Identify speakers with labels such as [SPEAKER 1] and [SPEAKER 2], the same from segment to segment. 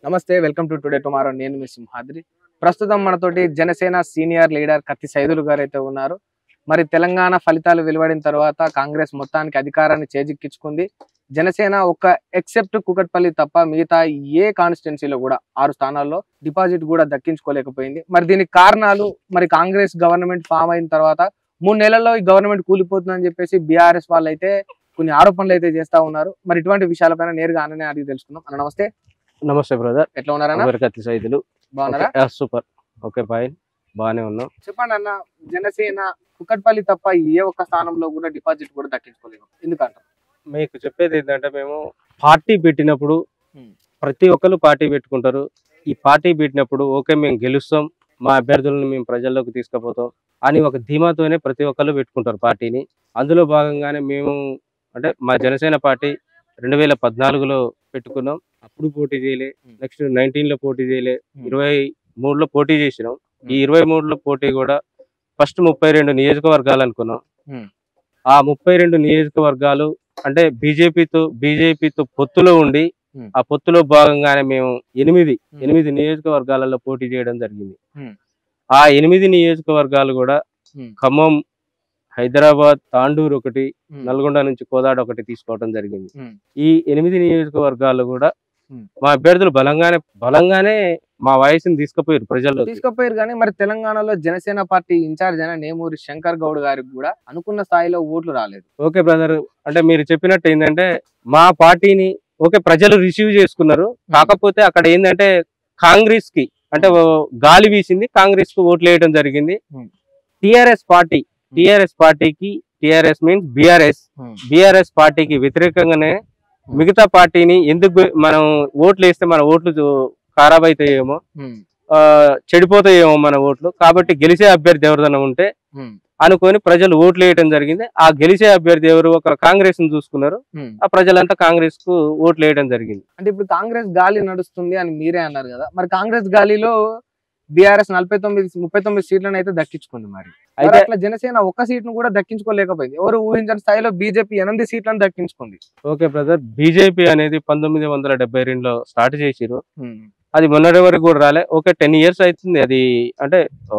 [SPEAKER 1] నమస్తే welcome to today tomorrow నేను మీ సింహాద్రి ప్రస్తుతం మనతోటి జనసేన సీనియర్ లీడర్ కత్తి సైదులు గారు అయితే ఉన్నారు మరి తెలంగాణ ఫలితాలు వెలువడిన తర్వాత కాంగ్రెస్ మొత్తానికి అధికారాన్ని చేజిక్కించుకుంది జనసేన ఒక్క ఎక్సెప్ట్ కుకట్పల్లి తప్ప మిగతా ఏ కాన్స్టిట్యున్సీలో కూడా ఆరు స్థానాల్లో డిపాజిట్ కూడా దక్కించుకోలేకపోయింది మరి దీనికి కారణాలు మరి కాంగ్రెస్ గవర్నమెంట్ ఫామ్ అయిన తర్వాత మూడు నెలల్లో ఈ గవర్నమెంట్ కూలిపోతుందని చెప్పేసి బీఆర్ఎస్ వాళ్ళు అయితే కొన్ని ఆరోపణలు అయితే చేస్తా ఉన్నారు మరి ఇటువంటి విషయాలపైన నేరుగా ఆననే అడిగి తెలుసుకుందాం అన్న నమస్తే
[SPEAKER 2] నమస్తే బ్రదర్
[SPEAKER 1] ఎట్లా ఉన్నారన్న
[SPEAKER 2] అందరికి అతి సైదులు
[SPEAKER 1] బాగున్నారా
[SPEAKER 2] సూపర్ ఓకే ఫైన్ బాగానే ఉన్నాం
[SPEAKER 1] చెప్పండి అన్న జనసేన కుక్కట్పల్లి తప్ప ఏ ఒక్క స్థానంలో కూడా డిపాజిట్ కూడా దక్కించుకోలేము ఎందుకంట
[SPEAKER 2] మీకు చెప్పేది ఏంటంటే మేము పార్టీ పెట్టినప్పుడు
[SPEAKER 1] Hmm.
[SPEAKER 2] ప్రతి ఒక్కరు పార్టీ పెట్టుకుంటారు ఈ పార్టీ పెట్టినప్పుడు ఓకే మేము గెలుస్తాం మా అభ్యర్థులను మేము ప్రజల్లోకి తీసుకుపోతాం అని ఒక ధీమాతోనే ప్రతి ఒక్కరు పెట్టుకుంటారు పార్టీని అందులో భాగంగానే మేము అంటే మా జనసేన పార్టీ రెండు వేల పద్నాలుగులో పెట్టుకున్నాం అప్పుడు పోటీ చేయలే
[SPEAKER 1] Hmm.
[SPEAKER 2] నెక్స్ట్ నైన్టీన్ లో పోటీ చేయలే
[SPEAKER 1] Hmm.
[SPEAKER 2] ఇరవై మూడులో పోటీ చేసినాం ఈ ఇరవై మూడులో పోటీ కూడా ఫస్ట్ ముప్పై రెండు నియోజకవర్గాలు అనుకున్నాం
[SPEAKER 1] Hmm.
[SPEAKER 2] ఆ ముప్పై రెండు నియోజకవర్గాలు అంటే బీజేపీతో బీజేపీతో పొత్తులో ఉండి
[SPEAKER 1] Hmm.
[SPEAKER 2] ఆ పొత్తులో భాగంగానే మేము ఎనిమిది ఎనిమిది నియోజకవర్గాలలో పోటీ చేయడం జరిగింది
[SPEAKER 1] Hmm.
[SPEAKER 2] ఆ ఎనిమిది నియోజకవర్గాలు కూడా
[SPEAKER 1] Hmm.
[SPEAKER 2] ఖమ్మం హైదరాబాద్ తాండూరు ఒకటి
[SPEAKER 1] Hmm.
[SPEAKER 2] నల్గొండ నుంచి కోదాడ ఒకటి తీసుకోవడం జరిగింది
[SPEAKER 1] Hmm.
[SPEAKER 2] ఈ ఎనిమిది నియోజకవర్గాలు కూడా
[SPEAKER 1] Hmm.
[SPEAKER 2] మా అభ్యర్థులు బలంగానే బలంగానే మా వయసుని తీసుకుపోయారు ప్రజల్లో
[SPEAKER 1] తీసుకుపోయారు కానీ మరి తెలంగాణలో జనసేన పార్టీ ఇన్ఛార్జ్ అయిన నేమూరి శంకర్ గౌడ్ గారికి కూడా అనుకున్న స్థాయిలో ఓట్లు రాలేదు
[SPEAKER 2] ఓకే బ్రదర్ అంటే మీరు చెప్పినట్టు ఏంటంటే మా పార్టీని ఓకే ప్రజలు రిసీవ్ చేసుకున్నారు కాకపోతే అక్కడ ఏంటంటే కాంగ్రెస్ కి అంటే ఓ గాలి వీసింది కాంగ్రెస్ కు ఓట్లు వేయడం జరిగింది
[SPEAKER 1] Hmm.
[SPEAKER 2] టిఆర్ఎస్ పార్టీ టిఆర్ఎస్ పార్టీకి టిఆర్ఎస్ మీన్స్ బిఆర్ఎస్ బిఆర్ఎస్ పార్టీకి వ్యతిరేకంగానే మిగతా పార్టీని ఎందుకు బె- మనం ఓట్లు వేస్తే మన ఓట్లు చూ- ఖరాబ్ అవుతాయేమో ఆ, చెడిపోతాయేమో మన ఓట్లు కాబట్టి గెలిచే అభ్యర్థి ఎవరిదైనా ఉంటే అనుకొని ప్రజలు ఓట్లు వేయడం జరిగింది ఆ గెలిచే అభ్యర్థి ఎవరు ఒక కాంగ్రెస్ ని చూసుకున్నారు ఆ ప్రజలంతా కాంగ్రెస్ కు ఓట్లు వేయడం జరిగింది
[SPEAKER 1] అంటే ఇప్పుడు కాంగ్రెస్ గాలి నడుస్తుంది అని మీరే అన్నారు కదా మరి కాంగ్రెస్ గాలిలో బీఆర్ఎస్ నలభై తొమ్మిది ముప్పై తొమ్మిది సీట్లను అయితే దక్కించుకుంది మరి మరి
[SPEAKER 2] అయితే
[SPEAKER 1] అట్లా జనసేన ఒక్క సీట్ను కూడా దక్కించుకోలేకపోయింది ఎవరు ఊహించని స్థాయిలో బీజేపీ ఎనిమిది సీట్లను దక్కించుకుంది
[SPEAKER 2] ఓకే బ్రదర్ బీజేపీ అనేది పంతొమ్మిది వందల డెబ్బై రెండులో స్టార్ట్ చేసిరు అది మొన్నటి వరకు కూడా రాలే ఓకే టెన్ ఇయర్స్ అవుతుంది అది అంటే ఓ,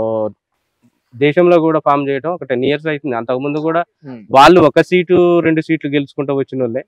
[SPEAKER 2] దేశంలో కూడా ఫామ్ చేయడం ఒక టెన్ ఇయర్స్ అవుతుంది అంతకుముందు కూడా వాళ్ళు ఒక సీటు రెండు సీట్లు గెలుచుకుంటూ వచ్చిన వాళ్ళే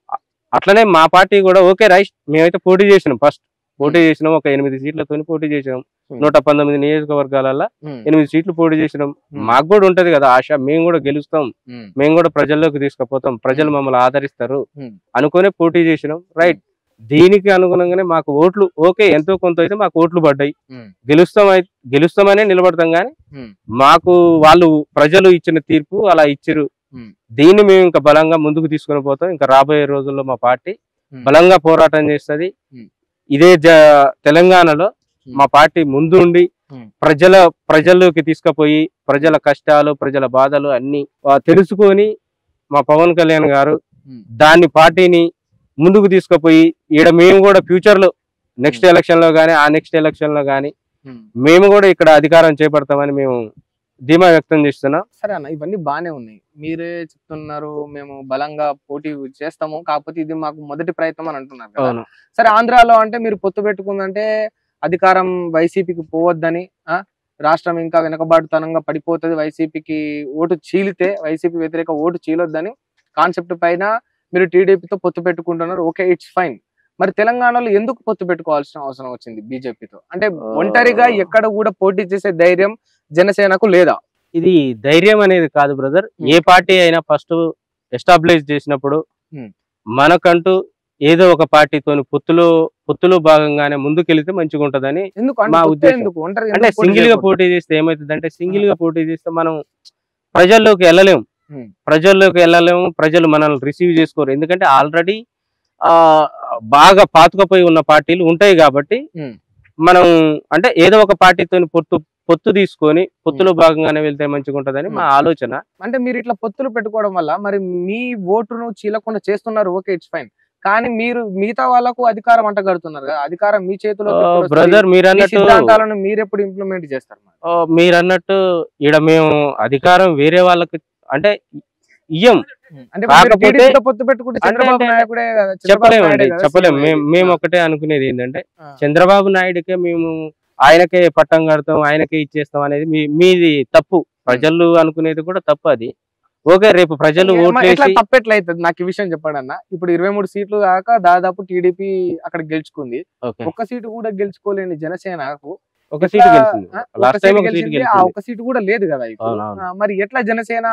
[SPEAKER 2] అట్లనే మా పార్టీ కూడా ఓకే రైట్ మేమైతే పోటీ చేసినాం ఫస్ట్ పోటీ చేసినాం ఒక ఎనిమిది సీట్లతో పోటీ చేసినాం
[SPEAKER 1] Hmm.
[SPEAKER 2] నూట పంతొమ్మిది నియోజకవర్గాలలో ఎనిమిది సీట్లు పోటీ చేసినాం మాకు కూడా ఉంటది కదా ఆశ మేము కూడా గెలుస్తాం మేము కూడా ప్రజల్లోకి తీసుకుపోతాం ప్రజలు మమ్మల్ని ఆదరిస్తారు
[SPEAKER 1] Hmm.
[SPEAKER 2] అనుకునే పోటీ చేసినాం రైట్ దీనికి అనుగుణంగానే మాకు ఓట్లు ఓకే ఎంతో కొంత అయితే మాకు ఓట్లు పడ్డాయి గెలుస్తాం అయి- గెలుస్తామనే నిలబడతాం కానీ
[SPEAKER 1] Hmm.
[SPEAKER 2] మాకు వాళ్ళు ప్రజలు ఇచ్చిన తీర్పు అలా ఇచ్చిరు
[SPEAKER 1] Hmm.
[SPEAKER 2] దీన్ని మేము ఇంకా బలంగా ముందుకు తీసుకొని పోతాం ఇంకా రాబోయే రోజుల్లో మా పార్టీ
[SPEAKER 1] Hmm.
[SPEAKER 2] బలంగా పోరాటం చేస్తది
[SPEAKER 1] Hmm.
[SPEAKER 2] ఇదే జ తెలంగాణలో మా పార్టీ ముందు ఉండి
[SPEAKER 1] Hmm.
[SPEAKER 2] ప్రజల ప్రజల్లోకి తీసుకుపోయి ప్రజల కష్టాలు ప్రజల బాధలు అన్ని ఆ, తెలుసుకొని మా పవన్ కళ్యాణ్ గారు
[SPEAKER 1] Hmm.
[SPEAKER 2] దాన్ని పార్టీని ముందుకు తీసుకుపోయి ఈడ మేము కూడా ఫ్యూచర్ లో నెక్స్ట్ ఎలక్షన్ లో గానీ ఆ నెక్స్ట్ ఎలక్షన్ లో గానీ మేము కూడా ఇక్కడ అధికారం చేపడతామని మేము ధీమా వ్యక్తం చేస్తున్నాం
[SPEAKER 1] సరే అన్న ఇవన్నీ బానే ఉన్నాయి మీరే చెప్తున్నారు మేము బలంగా పోటీ చేస్తాము కాకపోతే ఇది మాకు మొదటి ప్రయత్నం అని అంటున్నారు కదా.
[SPEAKER 2] అవును
[SPEAKER 1] సరే ఆంధ్రాలో అంటే మీరు పొత్తు పెట్టుకుందంటే అధికారం వైసీపీకి పోవద్దని ఆ రాష్ట్రం ఇంకా వెనకబాటుతనంగా పడిపోతుంది వైసీపీకి ఓటు చీలితే వైసీపీ వ్యతిరేక ఓటు చీలొద్దని కాన్సెప్ట్ పైన మీరు టీడీపీతో పొత్తు పెట్టుకుంటున్నారు ఓకే ఇట్స్ ఫైన్ మరి తెలంగాణలో ఎందుకు పొత్తు పెట్టుకోవాల్సిన అవసరం వచ్చింది బీజేపీతో అంటే ఒంటరిగా ఎక్కడ కూడా పోటీ చేసే ధైర్యం జనసేనకు లేదా
[SPEAKER 2] ఇది ధైర్యం అనేది కాదు బ్రదర్ ఏ పార్టీ అయినా ఫస్ట్ ఎస్టాబ్లిష్ చేసినప్పుడు
[SPEAKER 1] Hmm.
[SPEAKER 2] మనకంటూ ఏదో ఒక పార్టీతోని పొత్తులో పొత్తులో భాగంగానే ముందుకెళ్తే మంచిగా ఉంటదని
[SPEAKER 1] ఎందుకు అంటే
[SPEAKER 2] మా
[SPEAKER 1] పొత్తు
[SPEAKER 2] ఉద్దేశం.
[SPEAKER 1] ఎందుకు ఒంటరి
[SPEAKER 2] అంటే
[SPEAKER 1] ఎందుకు పోటీ
[SPEAKER 2] సింగిల్ గా
[SPEAKER 1] చేయకూడదు?
[SPEAKER 2] పోటీ చేస్తే ఏమైతుంది అంటే సింగిల్ గా పోటీ చేస్తే మనం ప్రజల్లోకి వెళ్ళలేము
[SPEAKER 1] Hmm.
[SPEAKER 2] ప్రజల్లోకి వెళ్ళలేము ప్రజలు మనల్ని రిసీవ్ చేసుకోరు ఎందుకంటే ఆల్రెడీ ఆ బాగా పాతుకపోయి ఉన్న పార్టీలు ఉంటాయి కాబట్టి
[SPEAKER 1] Hmm.
[SPEAKER 2] మనం అంటే ఏదో ఒక పార్టీతో పొత్తు పొత్తు తీసుకొని పొత్తులో భాగంగానే వెళ్తే మంచిగా ఉంటదని మా ఆలోచన
[SPEAKER 1] అంటే మీరు ఇట్లా పొత్తులు పెట్టుకోవడం వల్ల మరి మీ ఓటును చీలకుండా చేస్తున్నారు ఓకే ఇట్స్ ఫైన్ కానీ మీరు మిగతా వాళ్ళకు అధికారం అంట కడుతున్నారు కదా అధికారం మీ చేతిలో
[SPEAKER 2] బ్రదర్ మీరు అన్నట్టు
[SPEAKER 1] సిద్ధాంతాలను మీరు ఎప్పుడు ఇంప్లిమెంట్ చేస్తారు మరి?
[SPEAKER 2] ఆ, మీరు అన్నట్టు ఈడ మేము అధికారం వేరే వాళ్ళకి అంటే ఇయ్యం
[SPEAKER 1] అంటే ఇప్పుడు మీరు
[SPEAKER 2] కాకపోతే-
[SPEAKER 1] TDP తో పొత్తు పెట్టుకుంటే
[SPEAKER 2] అంటే-
[SPEAKER 1] చంద్రబాబు
[SPEAKER 2] అంటే-
[SPEAKER 1] నాయుడే కదా, చంద్రబాబు
[SPEAKER 2] చెప్పలేమండి
[SPEAKER 1] నాయుడే కదా
[SPEAKER 2] చెప్పలేం
[SPEAKER 1] సీఎం
[SPEAKER 2] మేము
[SPEAKER 1] అయ్యేది.
[SPEAKER 2] మేము ఒకటే అనుకునేది ఏంటంటే
[SPEAKER 1] ఆ.
[SPEAKER 2] చంద్రబాబు నాయుడుకే మేము ఆయనకే పట్టం కడతాం ఆయనకే ఇచ్చేస్తాం అనేది మీ మీది తప్పు ప్రజలు అనుకునేది కూడా తప్పు అది ఓకే రేపు ప్రజలు
[SPEAKER 1] ఏ- మ- ఎట్లా
[SPEAKER 2] ఓట్లేసి
[SPEAKER 1] తప్పెట్లా అవుతుంది నాకు ఈ విషయం చెప్పండి అన్న ఇప్పుడు ఇరవై మూడు సీట్లు దాకా దాదాపు టీడీపీ అక్కడ గెలుచుకుంది
[SPEAKER 2] ఓకే
[SPEAKER 1] ఒక్క సీటు కూడా గెలుచుకోలేని జనసేనకు
[SPEAKER 2] ఒక సీటు
[SPEAKER 1] ఎట్లా-
[SPEAKER 2] గెలిచింది
[SPEAKER 1] ఆ, ఒక్క
[SPEAKER 2] లాస్ట్ టైం
[SPEAKER 1] సీటు
[SPEAKER 2] ఒక సీటు
[SPEAKER 1] గెలిచింది, ఆ
[SPEAKER 2] గెలిచింది
[SPEAKER 1] ఒక్క సీటు కూడా లేదు కదా ఇప్పుడు.
[SPEAKER 2] అవునవును.
[SPEAKER 1] ఆ, మరి ఎట్లా జనసేన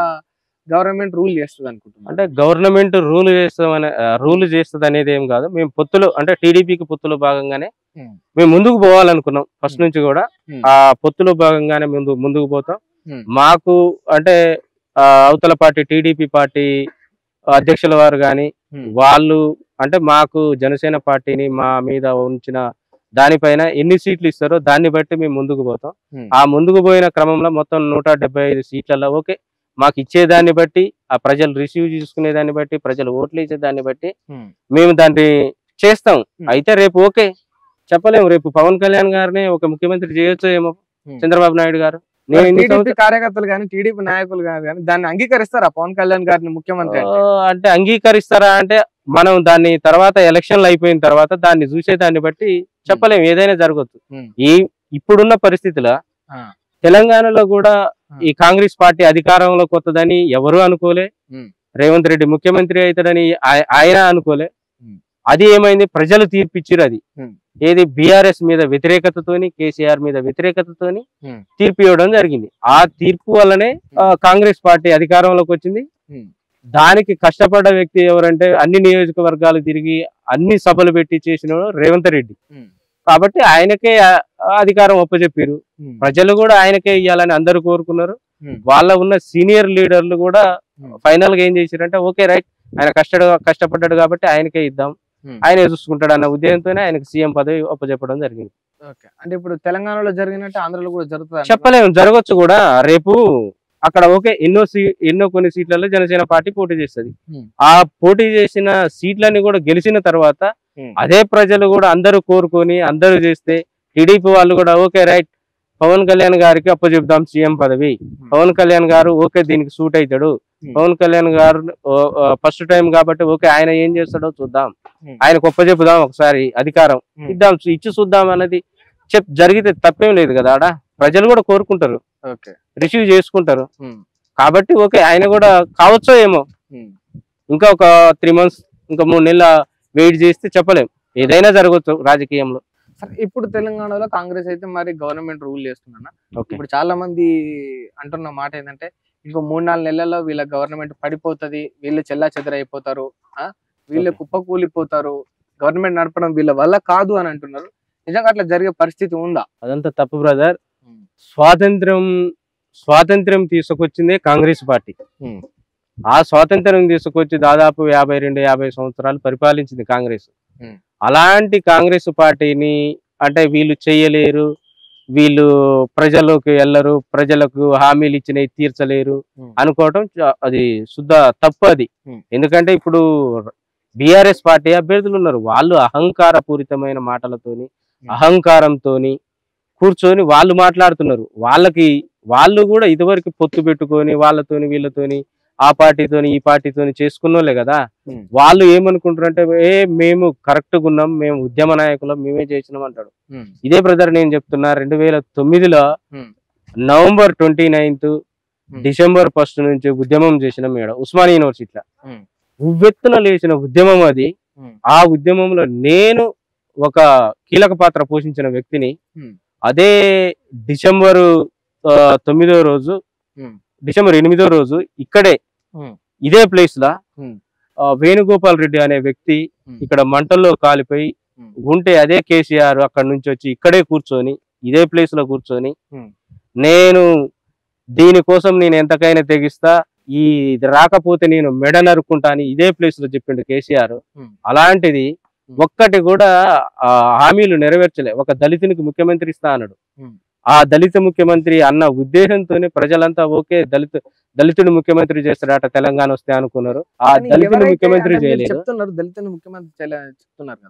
[SPEAKER 1] గవర్నమెంట్ రూల్ చేస్తుంది అనుకుంటున్నా
[SPEAKER 2] అంటే గవర్నమెంట్ రూల్ చేస్తామని రూల్ చేస్తుంది అనేది ఏం కాదు మేము పొత్తులు అంటే టీడీపీకి పొత్తులో భాగంగానే
[SPEAKER 1] Hmm.
[SPEAKER 2] మేము ముందుకు పోవాలనుకున్నాం ఫస్ట్
[SPEAKER 1] Hmm.
[SPEAKER 2] నుంచి కూడా
[SPEAKER 1] Hmm.
[SPEAKER 2] ఆ పొత్తులో భాగంగానే ముందు ముందుకు పోతాం
[SPEAKER 1] Hmm.
[SPEAKER 2] మాకు అంటే ఆ, అవతల పార్టీ టీడీపీ పార్టీ అధ్యక్షుల వారు కానీ
[SPEAKER 1] Hmm.
[SPEAKER 2] వాళ్ళు అంటే మాకు జనసేన పార్టీని మా మీద ఉంచిన దానిపైన ఎన్ని సీట్లు ఇస్తారో దాన్ని బట్టి మేము ముందుకు పోతాం
[SPEAKER 1] Hmm.
[SPEAKER 2] ఆ ముందుకు పోయిన క్రమంలో మొత్తం నూట డెబ్బై ఐదు సీట్లలో ఓకే మాకు ఇచ్చేదాన్ని బట్టి ఆ ప్రజలు రిసీవ్ చేసుకునే దాన్ని బట్టి ప్రజలు ఓట్లు ఇచ్చే దాన్ని బట్టి
[SPEAKER 1] Hmm.
[SPEAKER 2] మేము దాన్ని చేస్తాం
[SPEAKER 1] Hmm.
[SPEAKER 2] అయితే రేపు ఓకే చెప్పలేము రేపు పవన్ కళ్యాణ్ గారిని ఒక ముఖ్యమంత్రి చేయొచ్చు ఏమో
[SPEAKER 1] Hmm.
[SPEAKER 2] చంద్రబాబు నాయుడు గారు నేను ఇన్ని
[SPEAKER 1] టీడీపీ
[SPEAKER 2] సంవత్సరాలు-
[SPEAKER 1] కార్యకర్తలు కానీ టీడీపీ నాయకులు కానీ దాన్ని అంగీకరిస్తారా పవన్ కళ్యాణ్ గారిని ముఖ్యమంత్రి అంటే?
[SPEAKER 2] ఆ, అంటే అంగీకరిస్తారా అంటే మనం దాన్ని తర్వాత ఎలక్షన్లు అయిపోయిన తర్వాత దాన్ని చూసే దాన్ని బట్టి చెప్పలేము ఏదైనా జరగచ్చు
[SPEAKER 1] Hmm.
[SPEAKER 2] ఈ ఇప్పుడున్న పరిస్థితిలో
[SPEAKER 1] ఆ.
[SPEAKER 2] తెలంగాణలో కూడా
[SPEAKER 1] ఆ.
[SPEAKER 2] ఈ కాంగ్రెస్ పార్టీ అధికారంలోకి వస్తుందని ఎవరు అనుకోలే
[SPEAKER 1] Hmm.
[SPEAKER 2] రేవంత్ రెడ్డి ముఖ్యమంత్రి అవుతాడని ఆయ- ఆయన అనుకోలే
[SPEAKER 1] Hmm.
[SPEAKER 2] అది ఏమైంది ప్రజలు తీర్పిచ్చిరు అది
[SPEAKER 1] Hmm.
[SPEAKER 2] ఏది బిఆర్ఎస్ మీద వ్యతిరేకతతోని కేసీఆర్ మీద వ్యతిరేకతతోని
[SPEAKER 1] Hmm.
[SPEAKER 2] తీర్పు ఇవ్వడం జరిగింది ఆ తీర్పు వల్లనే ఆ, కాంగ్రెస్ పార్టీ అధికారంలోకి వచ్చింది
[SPEAKER 1] Hmm.
[SPEAKER 2] దానికి కష్టపడ్డ వ్యక్తి ఎవరంటే అన్ని నియోజకవర్గాలు తిరిగి అన్ని సభలు పెట్టి చేసిన రేవంత్ రెడ్డి
[SPEAKER 1] Hmm.
[SPEAKER 2] కాబట్టి ఆయనకే ఆ- ఆ అధికారం ఒప్పచెప్పారు
[SPEAKER 1] Hmm.
[SPEAKER 2] ప్రజలు కూడా ఆయనకే ఇవ్వాలని అందరూ కోరుకున్నారు
[SPEAKER 1] Hmm.
[SPEAKER 2] వాళ్ళ ఉన్న సీనియర్ లీడర్లు కూడా
[SPEAKER 1] Hmm.
[SPEAKER 2] ఫైనల్ గా ఏం చేశారంటే ఓకే రైట్ ఆయన కష్ట కష్టపడ్డాడు కాబట్టి ఆయనకే ఇద్దాం
[SPEAKER 1] Hmm.
[SPEAKER 2] ఆయనే చూసుకుంటాడు అన్న ఉద్దేశంతోనే ఆయనకు సీఎం పదవి ఒప్పచెప్పడం జరిగింది
[SPEAKER 1] ఓకే అంటే ఇప్పుడు తెలంగాణలో జరిగినట్టు ఆంధ్రలో కూడా జరుగుతుంది
[SPEAKER 2] చెప్పలేము జరగచ్చు కూడా రేపు అక్కడ ఓకే ఎన్నో సీ ఎన్నో కొన్ని సీట్లలో జనసేన పార్టీ పోటీ చేస్తుంది
[SPEAKER 1] Hmm.
[SPEAKER 2] ఆ పోటీ చేసిన సీట్లన్నీ కూడా గెలిచిన తర్వాత
[SPEAKER 1] Hmm.
[SPEAKER 2] అదే ప్రజలు కూడా అందరూ కోరుకొని అందరూ చేస్తే టీడీపీ వాళ్ళు కూడా ఓకే రైట్ పవన్ కళ్యాణ్ గారికి అప్పచెప్దాం సీఎం పదవి పవన్ కళ్యాణ్ గారు ఓకే దీనికి సూట్ అవుతాడు
[SPEAKER 1] Hmm.
[SPEAKER 2] పవన్ కళ్యాణ్ గారు ఫస్ట్ టైం కాబట్టి ఓకే ఆయన ఏం చేస్తాడో చూద్దాం
[SPEAKER 1] Hmm.
[SPEAKER 2] ఆయనకు ఒప్పచెప్పుదాం ఒకసారి అధికారం
[SPEAKER 1] Hmm.
[SPEAKER 2] ఇద్దాం ఇచ్చి చూద్దాం అనేది చెప్ జరిగితే తప్పేం లేదు కదా ఆడ ప్రజలు కూడా కోరుకుంటారు
[SPEAKER 1] ఓకే
[SPEAKER 2] రిసీవ్ చేసుకుంటారు
[SPEAKER 1] Hmm.
[SPEAKER 2] కాబట్టి ఓకే ఆయన కూడా కావచ్చో ఏమో
[SPEAKER 1] Hmm.
[SPEAKER 2] ఇంకా ఒక త్రీ మంత్స్ ఇంకా మూడు నెలల వెయిట్ చేస్తే చెప్పలేం ఏదైనా జరగవచ్చు రాజకీయంలో
[SPEAKER 1] సరే ఇప్పుడు తెలంగాణలో కాంగ్రెస్ అయితే మరి గవర్నమెంట్ రూల్ చేస్తున్నా
[SPEAKER 2] ఓకే
[SPEAKER 1] ఇప్పుడు చాలా మంది అంటున్న మాట ఏంటంటే ఇంకో మూడు నాలుగు నెలల్లో వీళ్ళ గవర్నమెంట్ పడిపోతది వీళ్ళు చెల్లా చెదరైపోతారు ఆ వీళ్ళు
[SPEAKER 2] Okay.
[SPEAKER 1] కుప్పకూలిపోతారు గవర్నమెంట్ నడపడం వీళ్ళ వల్ల కాదు అని అంటున్నారు నిజంగా అట్లా జరిగే పరిస్థితి ఉందా
[SPEAKER 2] అదంతా తప్పు బ్రదర్
[SPEAKER 1] Hmm.
[SPEAKER 2] స్వాతంత్రం స్వాతంత్రం తీసుకొచ్చిందే కాంగ్రెస్ పార్టీ
[SPEAKER 1] Hmm.
[SPEAKER 2] ఆ స్వాతంత్రం తీసుకొచ్చి దాదాపు యాభై రెండు యాభై సంవత్సరాలు పరిపాలించింది కాంగ్రెస్
[SPEAKER 1] Hmm.
[SPEAKER 2] అలాంటి కాంగ్రెస్ పార్టీని అంటే వీళ్ళు చేయలేరు వీళ్ళు ప్రజల్లోకి వెళ్ళరు ప్రజలకు హామీలు ఇచ్చినవి తీర్చలేరు
[SPEAKER 1] Hmm.
[SPEAKER 2] అనుకోవటం చ- అది శుద్ధ తప్పు అది
[SPEAKER 1] Hmm.
[SPEAKER 2] ఎందుకంటే ఇప్పుడు బిఆర్ఎస్ పార్టీ అభ్యర్థులు ఉన్నారు వాళ్ళు అహంకార పూరితమైన మాటలతోని అహంకారంతోని కూర్చొని వాళ్ళు మాట్లాడుతున్నారు వాళ్ళకి వాళ్ళు కూడా ఇదివరకు పొత్తు పెట్టుకొని వాళ్ళతోని వీళ్ళతోని ఆ పార్టీతోని ఈ పార్టీతోని చేసుకున్నోళ్ళే కదా
[SPEAKER 1] Hmm.
[SPEAKER 2] వాళ్ళు ఏమనుకుంటారు అంటే ఏ మేము కరెక్ట్ గా ఉన్నాం మేము ఉద్యమ నాయకులం మేమే చేసినాం అంటాడు
[SPEAKER 1] Hmm.
[SPEAKER 2] ఇదే బ్రదర్ నేను చెప్తున్నా రెండు వేల తొమ్మిదిలో
[SPEAKER 1] Hmm.
[SPEAKER 2] November twenty ninth
[SPEAKER 1] Hmm.
[SPEAKER 2] December first నుంచి ఉద్యమం చేసిన మేడ ఉస్మానియా యూనివర్సిటీలో
[SPEAKER 1] Hmm.
[SPEAKER 2] ఉవ్వెత్తున లేచిన ఉద్యమం అది
[SPEAKER 1] Hmm.
[SPEAKER 2] ఆ ఉద్యమంలో నేను ఒక కీలక పాత్ర పోషించిన వ్యక్తిని
[SPEAKER 1] Hmm.
[SPEAKER 2] అదే డిసెంబరు ఆ, తొమ్మిదో రోజు
[SPEAKER 1] Hmm.
[SPEAKER 2] డిసెంబర్ ఎనిమిదో రోజు ఇక్కడే
[SPEAKER 1] Hmm.
[SPEAKER 2] ఇదే ప్లేస్ లా
[SPEAKER 1] Hmm.
[SPEAKER 2] ఆ, వేణుగోపాల్ రెడ్డి అనే వ్యక్తి
[SPEAKER 1] Hmm.
[SPEAKER 2] ఇక్కడ మంటల్లో కాలిపోయి
[SPEAKER 1] Hmm.
[SPEAKER 2] ఉంటే అదే కేసీఆర్ అక్కడ నుంచి వచ్చి ఇక్కడే కూర్చొని ఇదే ప్లేస్ లో కూర్చొని
[SPEAKER 1] Hmm.
[SPEAKER 2] నేను దీనికోసం నేను ఎంతకైనా తెగిస్తా ఈ ఇది రాకపోతే నేను మెడ నరుక్కుంటా అని ఇదే ప్లేస్ లో చెప్పిండు కేసీఆర్
[SPEAKER 1] Hmm.
[SPEAKER 2] అలాంటిది
[SPEAKER 1] Hmm.
[SPEAKER 2] ఒక్కటి కూడా ఆ హామీలు నెరవేర్చలే ఒక దళితునికి ముఖ్యమంత్రి ఇస్తా అన్నాడు
[SPEAKER 1] Hmm.
[SPEAKER 2] ఆ దళిత ముఖ్యమంత్రి అన్న ఉద్దేశంతోనే ప్రజలంతా ఓకే దళిత దళితుడు ముఖ్యమంత్రి చేస్తాడట తెలంగాణ వస్తే అనుకున్నారు ఆ
[SPEAKER 1] కానీ
[SPEAKER 2] దళితుని
[SPEAKER 1] ఎవరైతే
[SPEAKER 2] ముఖ్యమంత్రి
[SPEAKER 1] అంటే మీరు
[SPEAKER 2] చేయలేదు
[SPEAKER 1] చెప్తున్నారు దళితుని ముఖ్యమంత్రి చేయలే- చెప్తున్నారు కదా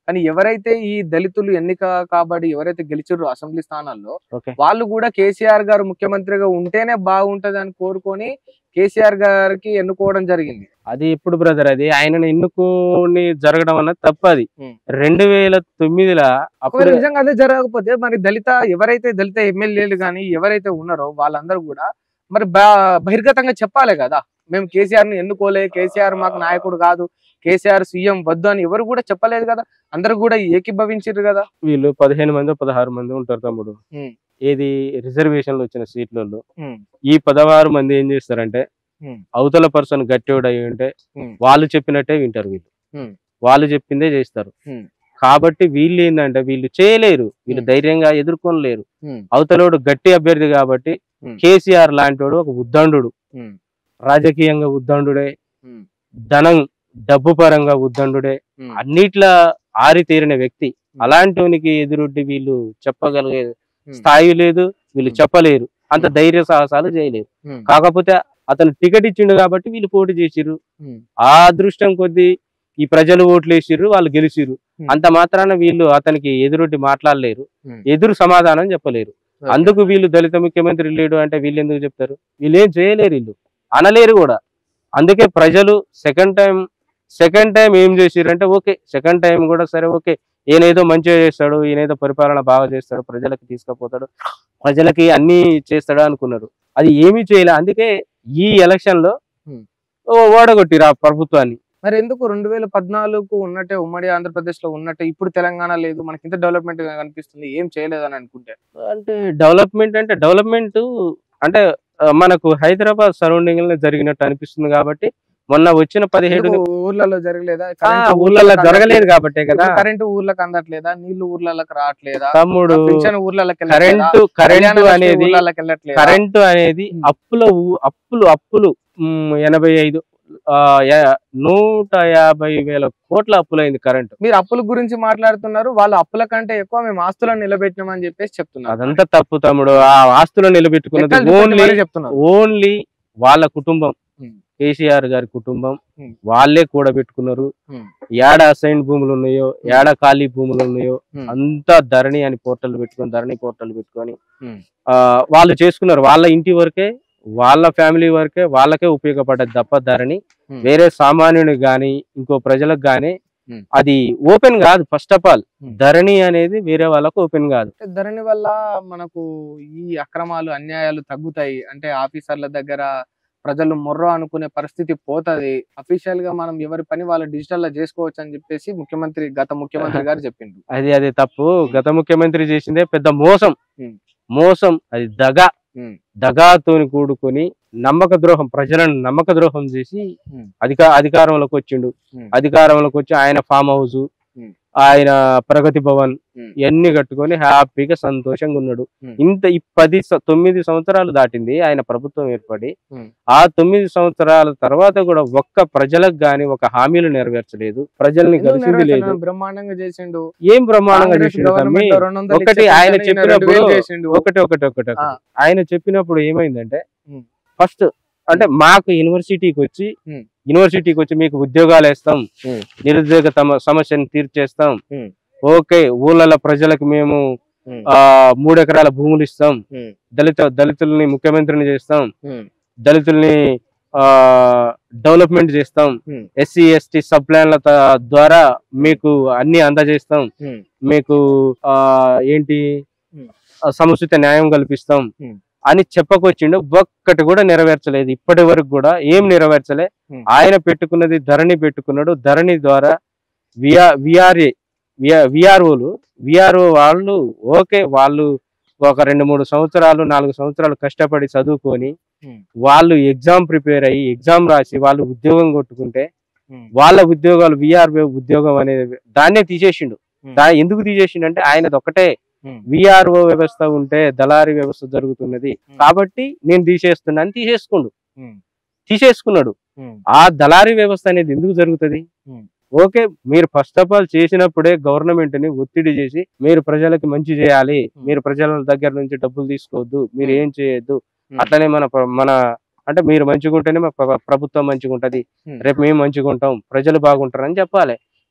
[SPEAKER 1] కానీ ఎవరైతే ఈ దళితులు ఎన్నిక కాబడి ఎవరైతే గెలిచిర్రో అసెంబ్లీ స్థానాల్లో
[SPEAKER 2] ఓకే
[SPEAKER 1] వాళ్ళు కూడా కేసీఆర్ గారు ముఖ్యమంత్రిగా ఉంటేనే బాగుంటది అని కోరుకొని కేసీఆర్ గారికి ఎన్నుకోవడం జరిగింది
[SPEAKER 2] అది ఎప్పుడు బ్రదర్ అది ఆయనను ఎన్నుకొని జరగడం అన్నది తప్పది
[SPEAKER 1] ఉమ్.
[SPEAKER 2] రెండు వేల తొమ్మిదిలో అప్పుడు
[SPEAKER 1] ఒకవేళ నిజంగా అదే జరగకపోతే మరి దళిత ఎవరైతే దళిత ఎమ్మెల్యేలు కానీ ఎవరైతే ఉన్నారో వాళ్ళందరూ కూడా మరి బా- బహిర్గతంగా చెప్పాలి కదా మేము కేసీఆర్ ని ఎన్నుకోలే కేసీఆర్ మాకు నాయకుడు కాదు కేసీఆర్ సీఎం వద్దు అని ఎవరు కూడా చెప్పలేదు కదా అందరూ కూడా ఏకీభవించారు కదా
[SPEAKER 2] వీళ్ళు పదిహేను మంది పదహారు మంది ఉంటారు తమ్ముడు
[SPEAKER 1] ఉమ్.
[SPEAKER 2] ఏది రిజర్వేషన్లు వచ్చిన సీట్లలో
[SPEAKER 1] ఉమ్,
[SPEAKER 2] ఈ పదహారు మంది ఏం చేస్తారంటే
[SPEAKER 1] ఉమ్.
[SPEAKER 2] అవతల పర్సన్ గట్టివాడు అయి ఉంటే
[SPEAKER 1] ఉమ్.
[SPEAKER 2] వాళ్ళు చెప్పినట్టే వింటారు వీళ్ళు
[SPEAKER 1] ఉమ్.
[SPEAKER 2] వాళ్ళు చెప్పిందే చేస్తారు
[SPEAKER 1] ఉమ్.
[SPEAKER 2] కాబట్టి వీళ్ళు ఏంటంటే వీళ్ళు చేయలేరు వీళ్ళు
[SPEAKER 1] ఉమ్.
[SPEAKER 2] ధైర్యంగా ఎదుర్కొనలేరు
[SPEAKER 1] ఉమ్,
[SPEAKER 2] అవతలోడు గట్టి అభ్యర్థి కాబట్టి
[SPEAKER 1] ఉమ్.
[SPEAKER 2] కేసీఆర్ లాంటివాడు ఒక ఉద్దండు
[SPEAKER 1] ఉమ్,
[SPEAKER 2] రాజకీయంగా ఉద్దండుడే
[SPEAKER 1] ఉమ్,
[SPEAKER 2] ధనం డబ్బు పరంగా ఉద్దండుడే
[SPEAKER 1] ఉమ్,
[SPEAKER 2] అన్నిట్లా ఆరితేరిన వ్యక్తి అలాంటివనికి ఎదురొడ్డి వీళ్ళు చెప్పగలిగే
[SPEAKER 1] ఉమ్.
[SPEAKER 2] స్థాయి లేదు వీళ్ళు
[SPEAKER 1] ఉమ్.
[SPEAKER 2] చెప్పలేరు అంత ధైర్య సాహసాలు చేయలేరు
[SPEAKER 1] ఉమ్,
[SPEAKER 2] కాకపోతే అతను టికెట్ ఇచ్చిండు కాబట్టి వీళ్ళు పోటీ చేసిర్రు
[SPEAKER 1] ఉమ్,
[SPEAKER 2] ఆ అదృష్టం కొద్దీ ఈ ప్రజలు ఓట్లు వేసిర్రు వాళ్ళు గెలిచిర్రు
[SPEAKER 1] ఉమ్.
[SPEAKER 2] అంత మాత్రాన వీళ్ళు అతనికి ఎదురొడ్డి మాట్లాడలేరు
[SPEAKER 1] ఉమ్.
[SPEAKER 2] ఎదురు సమాధానం చెప్పలేరు
[SPEAKER 1] ఓకే.
[SPEAKER 2] అందుకు వీళ్ళు దళిత ముఖ్యమంత్రి లేడు అంటే వీళ్ళు ఎందుకు చెప్తారు వీళ్ళు ఏం చేయలేరు వీళ్ళు అనలేరు కూడా అందుకే ప్రజలు సెకండ్ టైం సెకండ్ టైం ఏం చేసిర్రు అంటే ఓకే సెకండ్ టైం కూడా సరే ఓకే ఈయనేదో మంచిగా చేస్తాడు ఈయనేదో పరిపాలన బాగా చేస్తాడు ప్రజలకు తీసుకుపోతాడు ప్రజలకి అన్ని చేస్తాడు అనుకున్నారు అది ఏమీ చేయలే అందుకే ఈ ఎలక్షన్ లో
[SPEAKER 1] Hmm.
[SPEAKER 2] ఓ ఓడగొట్టిరు ఆ ప్రభుత్వాన్ని
[SPEAKER 1] మరి ఎందుకు రెండు వేల పద్నాలుగు ఉన్నట్టే ఉమ్మడి ఆంధ్రప్రదేశ్ లో ఉన్నట్టే ఇప్పుడు తెలంగాణ లేదు మనకి ఇంత డెవలప్మెంట్ కనిపిస్తుంది ఏం చేయలేదని అనుకుంటే
[SPEAKER 2] అంటే డెవలప్మెంట్ అంటే డెవలప్మెంట్ అంటే ఆ, మనకు హైదరాబాద్ సరౌండింగ్ లో జరిగినట్టు అనిపిస్తుంది కాబట్టి మొన్న వచ్చిన పదిహేడు
[SPEAKER 1] ఎందుకు ఊర్లలో జరగలేదా
[SPEAKER 2] ఆ,
[SPEAKER 1] కరెంటు
[SPEAKER 2] ఊర్లలో
[SPEAKER 1] ఊర్లకు
[SPEAKER 2] జరగలేదు
[SPEAKER 1] అందట్లేదా?
[SPEAKER 2] కాబట్టే కదా
[SPEAKER 1] ఇప్పుడు కరెంటు ఊర్లకు అందట్లేదా నీళ్లు ఊర్లలోకి రావట్లేదా
[SPEAKER 2] తమ్ముడు
[SPEAKER 1] పింఛన్ ఊర్లలోకి
[SPEAKER 2] కరెంటు కరెంటు అనేది
[SPEAKER 1] ఊర్లలోకి వెళ్ళట్లేదా
[SPEAKER 2] కరెంటు అనేది
[SPEAKER 1] ఉమ్.
[SPEAKER 2] అప్పుల ఊ- అప్పులు అప్పులు ఉమ్, ఎనభై ఐదు ఆ, యా- నూట యాభై వేల కోట్ల అప్పులైంది కరెంటు
[SPEAKER 1] మీరు అప్పుల గురించి మాట్లాడుతున్నారు వాళ్ళ అప్పుల కంటే ఎక్కువ మేము ఆస్తులను నిలబెట్టినామని చెప్పేసి చెప్తున్నారు
[SPEAKER 2] అదంతా తప్పు తమ్ముడు ఆ ఆస్తులు నిలబెట్టుకున్నది
[SPEAKER 1] లెక్కలు చూపెట్టి
[SPEAKER 2] ఓన్లీ
[SPEAKER 1] మరీ చెప్తున్నారు
[SPEAKER 2] ఓన్లీ వాళ్ళ కుటుంబం
[SPEAKER 1] ఉమ్.
[SPEAKER 2] కేసీఆర్ గారి కుటుంబం
[SPEAKER 1] ఉమ్.
[SPEAKER 2] వాళ్ళే కూడబెట్టుకున్నారు
[SPEAKER 1] ఉమ్.
[SPEAKER 2] ఏడ అసైన్ భూములు ఉన్నాయో ఏడ ఖాళీ భూములు ఉన్నాయో
[SPEAKER 1] ఉమ్.
[SPEAKER 2] అంతా ధరణి అని పోర్టల్ పెట్టుకొని ధరణి పోర్టల్ పెట్టుకొని
[SPEAKER 1] ఉమ్.
[SPEAKER 2] ఆ వాళ్ళు చేసుకున్నారు వాళ్ళ ఇంటి వరకే వాళ్ళ ఫ్యామిలీ వరకే వాళ్ళకే ఉపయోగపడ్డది తప్ప ధరణి
[SPEAKER 1] ఉమ్.
[SPEAKER 2] వేరే సామాన్యునికి గాని ఇంకో ప్రజలకు గాని
[SPEAKER 1] ఉమ్.
[SPEAKER 2] అది ఓపెన్ కాదు first of all
[SPEAKER 1] um.
[SPEAKER 2] Dharani అనేది వేరే వాళ్ళకు ఓపెన్ కాదు
[SPEAKER 1] అంటే ధరణి వల్ల మనకు ఈ అక్రమాలు అన్యాయాలు తగ్గుతాయి అంటే ఆఫీసర్ల దగ్గర ప్రజలు మొర్రో అనుకునే పరిస్థితి పోతది అఫీషియల్ గా మనం ఎవరి పని వాళ్ళు డిజిటల్ లో చేసుకోవచ్చు అని చెప్పేసి ముఖ్యమంత్రి గత ముఖ్యమంత్రి గారు చెప్పిండు
[SPEAKER 2] అది అది తప్పు గత ముఖ్యమంత్రి చేసిందే పెద్ద మోసం
[SPEAKER 1] ఉమ్.
[SPEAKER 2] మోసం అది దగా
[SPEAKER 1] ఉమ్.
[SPEAKER 2] దగాతోని కూడుకొని నమ్మక ద్రోహం ప్రజలను నమ్మక ద్రోహం చేసి
[SPEAKER 1] ఉమ్.
[SPEAKER 2] అధిక అధికారంలోకి వచ్చిండు
[SPEAKER 1] ఉమ్.
[SPEAKER 2] అధికారంలోకి వచ్చి ఆయన ఫామ్ హౌస్
[SPEAKER 1] ఉమ్.
[SPEAKER 2] ఆయన ప్రగతి భవన్
[SPEAKER 1] ఉమ్.
[SPEAKER 2] ఇవన్నీ కట్టుకొని హ్యాపీగా సంతోషంగా ఉన్నాడు
[SPEAKER 1] ఉమ్.
[SPEAKER 2] ఇంత ఈ పది స- తొమ్మిది సంవత్సరాలు దాటింది ఆయన ప్రభుత్వం ఏర్పడి
[SPEAKER 1] ఉమ్.
[SPEAKER 2] ఆ తొమ్మిది సంవత్సరాల తర్వాత కూడా ఒక్క ప్రజలకు గాని ఒక హామీలు నెరవేర్చలేదు ప్రజల్ని
[SPEAKER 1] ఎందుకు
[SPEAKER 2] కలిసింది
[SPEAKER 1] నెరవేర్చలేదు?
[SPEAKER 2] లేదు
[SPEAKER 1] బ్రహ్మాండంగా చేసిండు
[SPEAKER 2] ఏం బ్రహ్మాండంగా
[SPEAKER 1] కాంగ్రెస్
[SPEAKER 2] చేసిండు తమ్మి
[SPEAKER 1] గవర్నమెంట్ రెండు వందలు
[SPEAKER 2] ఒకటి
[SPEAKER 1] ఇచ్చే
[SPEAKER 2] ఆయన
[SPEAKER 1] పింఛన్ ఈయన రెండు
[SPEAKER 2] చెప్పినప్పుడు
[SPEAKER 1] వేలు చేసిండు.
[SPEAKER 2] ఒకటి ఒకటి ఒకటి ఒకటి.
[SPEAKER 1] ఆ.
[SPEAKER 2] ఆయన చెప్పినప్పుడు ఏమైందంటే
[SPEAKER 1] ఉమ్.
[SPEAKER 2] ఫస్ట్ అంటే మాకు యూనివర్సిటీకి వచ్చి
[SPEAKER 1] ఉమ్.
[SPEAKER 2] యూనివర్సిటీకి వచ్చి మీకు ఉద్యోగాలు వేస్తాం
[SPEAKER 1] ఉమ్.
[SPEAKER 2] నిరుద్యోగ తమ సమస్యను తీర్చేస్తాం
[SPEAKER 1] ఉమ్.
[SPEAKER 2] ఓకే ఊళ్ళల ప్రజలకు మేము
[SPEAKER 1] ఉమ్.
[SPEAKER 2] ఆ మూడు ఎకరాల భూములు ఇస్తాం
[SPEAKER 1] ఉమ్.
[SPEAKER 2] దళిత దళితుల్ని ముఖ్యమంత్రిని చేస్తాం
[SPEAKER 1] ఉమ్.
[SPEAKER 2] దళితుల్ని ఆ డెవలప్మెంట్ చేస్తాం
[SPEAKER 1] ఉమ్.
[SPEAKER 2] ఎస్సీ ఎస్టీ సబ్ ప్లాన్ల త- ద్వారా మీకు అన్ని అందజేస్తాం
[SPEAKER 1] ఉమ్.
[SPEAKER 2] మీకు ఆ ఏంటి
[SPEAKER 1] ఉమ్.
[SPEAKER 2] ఆ, సముచిత న్యాయం కల్పిస్తాం
[SPEAKER 1] ఉమ్.
[SPEAKER 2] అని చెప్పకొచ్చిండు ఒక్కటి కూడా నెరవేర్చలేదు ఇప్పటి వరకు కూడా ఏం నెరవేర్చలే
[SPEAKER 1] ఉమ్.
[SPEAKER 2] ఆయన పెట్టుకున్నది ధరణి పెట్టుకున్నాడు ధరణి ద్వారా విఆర్ విఆర్ఏ విఆర్ఓలు విఆర్ఓ వాళ్ళు ఓకే వాళ్ళు ఒక రెండు మూడు సంవత్సరాలు నాలుగు సంవత్సరాలు కష్టపడి చదువుకొని
[SPEAKER 1] ఉమ్.
[SPEAKER 2] వాళ్ళు ఎగ్జామ్ ప్రిపేర్ అయ్యి ఎగ్జామ్ రాసి వాళ్ళు ఉద్యోగం కొట్టుకుంటే
[SPEAKER 1] ఉమ్.
[SPEAKER 2] వాళ్ళ ఉద్యోగాలు విఆర్ఓ ఉద్యోగం అనేది దాన్నే తీసేసిండు
[SPEAKER 1] ఉమ్.
[SPEAKER 2] దా ఎందుకు తీసేసిండు ఆయనది ఒకటే
[SPEAKER 1] ఉమ్.
[SPEAKER 2] విఆర్ఓ వ్యవస్థ ఉంటే దళారీ వ్యవస్థ జరుగుతున్నది కాబట్టి నేను తీసేస్తున్నా అని తీసేసుకుండు
[SPEAKER 1] ఉమ్.
[SPEAKER 2] తీసేసుకున్నాడు
[SPEAKER 1] ఉమ్.
[SPEAKER 2] ఆ దళారీ వ్యవస్థ అనేది ఎందుకు జరుగుతుంది
[SPEAKER 1] ఉమ్.
[SPEAKER 2] ఓకే మీరు ఫస్ట్ ఆఫ్ ఆల్ చేసినప్పుడే గవర్నమెంట్ ని ఒత్తిడి చేసి మీరు ప్రజలకు మంచి చేయాలి
[SPEAKER 1] ఉమ్.
[SPEAKER 2] మీరు ప్రజల దగ్గర నుంచి డబ్బులు తీసుకోవద్దు మీరు
[SPEAKER 1] ఉమ్.
[SPEAKER 2] ఏం చేయొద్దు
[SPEAKER 1] ఉమ్.
[SPEAKER 2] అట్లనే మన ప్ర- మన అంటే మీరు మంచిగా ఉంటేనే మా ప్ర- ప్రభుత్వం మంచిగా ఉంటది
[SPEAKER 1] ఉమ్.
[SPEAKER 2] రేపు మేము మంచిగా ఉంటాం ప్రజలు బాగుంటారు అని చెప్పాలి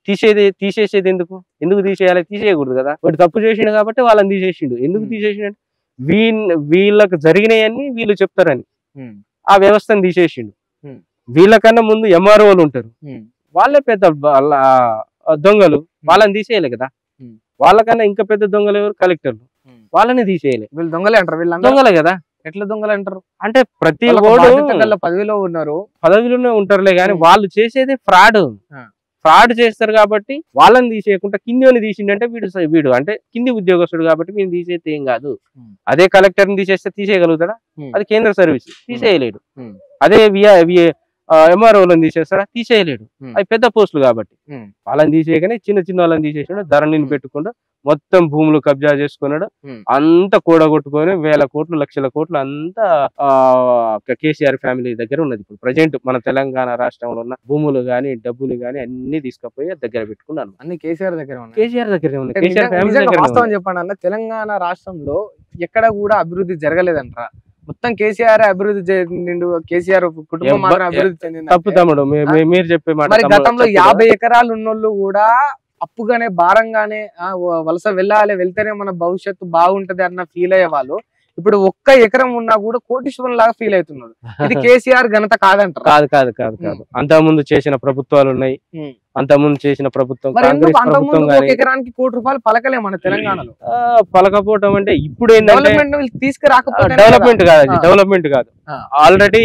[SPEAKER 2] తీసేది తీసేసేది ఎందుకు ఎందుకు తీసేయాలి తీసేయకూడదు కదా వాడు తప్పు చేసిండు కాబట్టి వాళ్ళని తీసేసిండు ఎందుకు
[SPEAKER 1] Hmm.
[SPEAKER 2] తీసేసిండు అంటే వీళ్ళ వీళ్ళకి జరిగినాయని వీళ్ళు చెప్తారని
[SPEAKER 1] ఉమ్,
[SPEAKER 2] ఆ వ్యవస్థను తీసేసిండు
[SPEAKER 1] Hmm.
[SPEAKER 2] వీళ్ళకన్నా ముందు ఎంఆర్ఓలు ఉంటారు
[SPEAKER 1] ఉమ్,
[SPEAKER 2] వాళ్ళే పెద్ద బ- ల- ఆ దొంగలు వాళ్ళని తీసేయాలి కదా
[SPEAKER 1] Hmm.
[SPEAKER 2] వాళ్ళకన్నా ఇంకా పెద్ద దొంగలు ఎవరు కలెక్టర్లు
[SPEAKER 1] ఉమ్.
[SPEAKER 2] వాళ్ళని తీసేయాలి
[SPEAKER 1] వీళ్ళు దొంగలే అంటారు వీళ్ళందరూ
[SPEAKER 2] దొంగలే కదా
[SPEAKER 1] ఎట్లా దొంగలు అంటారు
[SPEAKER 2] అంటే ప్రతి
[SPEAKER 1] వాళ్ళొక
[SPEAKER 2] ఓడు
[SPEAKER 1] బాధ్యత గల పదవిలో ఉన్నారు
[SPEAKER 2] పదవిలోనే ఉంటారులే కానీ
[SPEAKER 1] Hmm.
[SPEAKER 2] వాళ్ళు చేసేది ఫ్రాడ్
[SPEAKER 1] ఆ.
[SPEAKER 2] ఫ్రాడ్ చేస్తారు కాబట్టి వాళ్ళని తీసేయకుండా కింది వాళ్ళని తీసిండంటే వీడు స- వీడు అంటే కింది ఉద్యోగస్తుడు కాబట్టి వీడిని తీసేస్తే ఏం కాదు
[SPEAKER 1] Hmm.
[SPEAKER 2] అదే కలెక్టర్ ని తీసేస్తే తీసేయగలుగుతాడా
[SPEAKER 1] Hmm.
[SPEAKER 2] అది కేంద్ర సర్వీస్ తీసేయలేడు
[SPEAKER 1] Hmm.
[SPEAKER 2] అదే ఎంఆర్ఓలను తీసేస్తాడా తీసేయలేడు
[SPEAKER 1] Hmm.
[SPEAKER 2] అవి పెద్ద పోస్టులు కాబట్టి
[SPEAKER 1] Hmm.
[SPEAKER 2] వాళ్ళని తీసేయగానే చిన్న చిన్న వాళ్ళని తీసేసాడు ధరణిని
[SPEAKER 1] Hmm.
[SPEAKER 2] పెట్టుకుండా మొత్తం భూములు కబ్జా చేసుకున్నాడు
[SPEAKER 1] Hmm.
[SPEAKER 2] అంత కూడగొట్టుకొని వేల కోట్లు లక్షల కోట్లు అంతా ఆ, కేసీఆర్ ఫ్యామిలీ దగ్గర ఉన్నది ఇప్పుడు ప్రజెంట్ మన తెలంగాణ రాష్ట్రంలో ఉన్న భూములు గాని డబ్బులు గాని అన్ని తీసుకుపోయి దగ్గర పెట్టుకున్నాను
[SPEAKER 1] అన్ని కేసీఆర్ దగ్గర ఉన్నాయి
[SPEAKER 2] కేసీఆర్ దగ్గరే ఉంది
[SPEAKER 1] అంటే
[SPEAKER 2] కేసీఆర్
[SPEAKER 1] నిజంగా-
[SPEAKER 2] ఫ్యామిలీ
[SPEAKER 1] నిజంగా
[SPEAKER 2] దగ్గర
[SPEAKER 1] వాస్తవం చెప్పండి అన్న తెలంగాణ రాష్ట్రంలో ఎక్కడ కూడా అభివృద్ధి జరగలేదంట మొత్తం కేసీఆర్ అభివృద్ధి చెందిండు కేసీఆర్ కుటుంబం
[SPEAKER 2] ఎవ్వ-
[SPEAKER 1] మాత్రం అభివృద్ధి చెందింది
[SPEAKER 2] తప్పు తమ్ముడు మీ- మీ- మీరు చెప్పే మాట
[SPEAKER 1] మరి
[SPEAKER 2] తమ్ముడు
[SPEAKER 1] గతంలో
[SPEAKER 2] తప్పు
[SPEAKER 1] యాభై ఎకరాలు ఉన్నోళ్ళు కూడా అప్పుగానే భారంగానే ఆ, వ- వలస వెళ్ళాలి వెళ్తేనే మన భవిష్యత్తు బాగుంటది అన్న ఫీల్ అయ్యే వాళ్ళు ఇప్పుడు ఒక్క ఎకరం ఉన్నా కూడా కోటీశ్వరం లాగా ఫీల్ అవుతున్నారు ఇది కేసీఆర్ ఘనత కాదంటారు
[SPEAKER 2] కాదు కాదు కాదు కాదు అంత ముందు చేసిన ప్రభుత్వాలు ఉన్నాయి
[SPEAKER 1] ఉమ్.
[SPEAKER 2] అంత ముందు చేసిన ప్రభుత్వం
[SPEAKER 1] మరి ఎందుకు
[SPEAKER 2] కాంగ్రెస్
[SPEAKER 1] అంత
[SPEAKER 2] ప్రభుత్వం
[SPEAKER 1] ముందు ఒక
[SPEAKER 2] గానీ
[SPEAKER 1] ఎకరానికి కోటి రూపాయలు పలకలే మన తెలంగాణలో
[SPEAKER 2] ఆ, పలకపోవటం అంటే ఇప్పుడు ఏంటంటే
[SPEAKER 1] డెవలప్మెంట్ వీళ్ళు తీసుకురాకపోతే
[SPEAKER 2] డెవలప్మెంట్ కాదు అది
[SPEAKER 1] ఆ.
[SPEAKER 2] డెవలప్మెంట్ కాదు
[SPEAKER 1] ఆ.
[SPEAKER 2] ఆల్రెడీ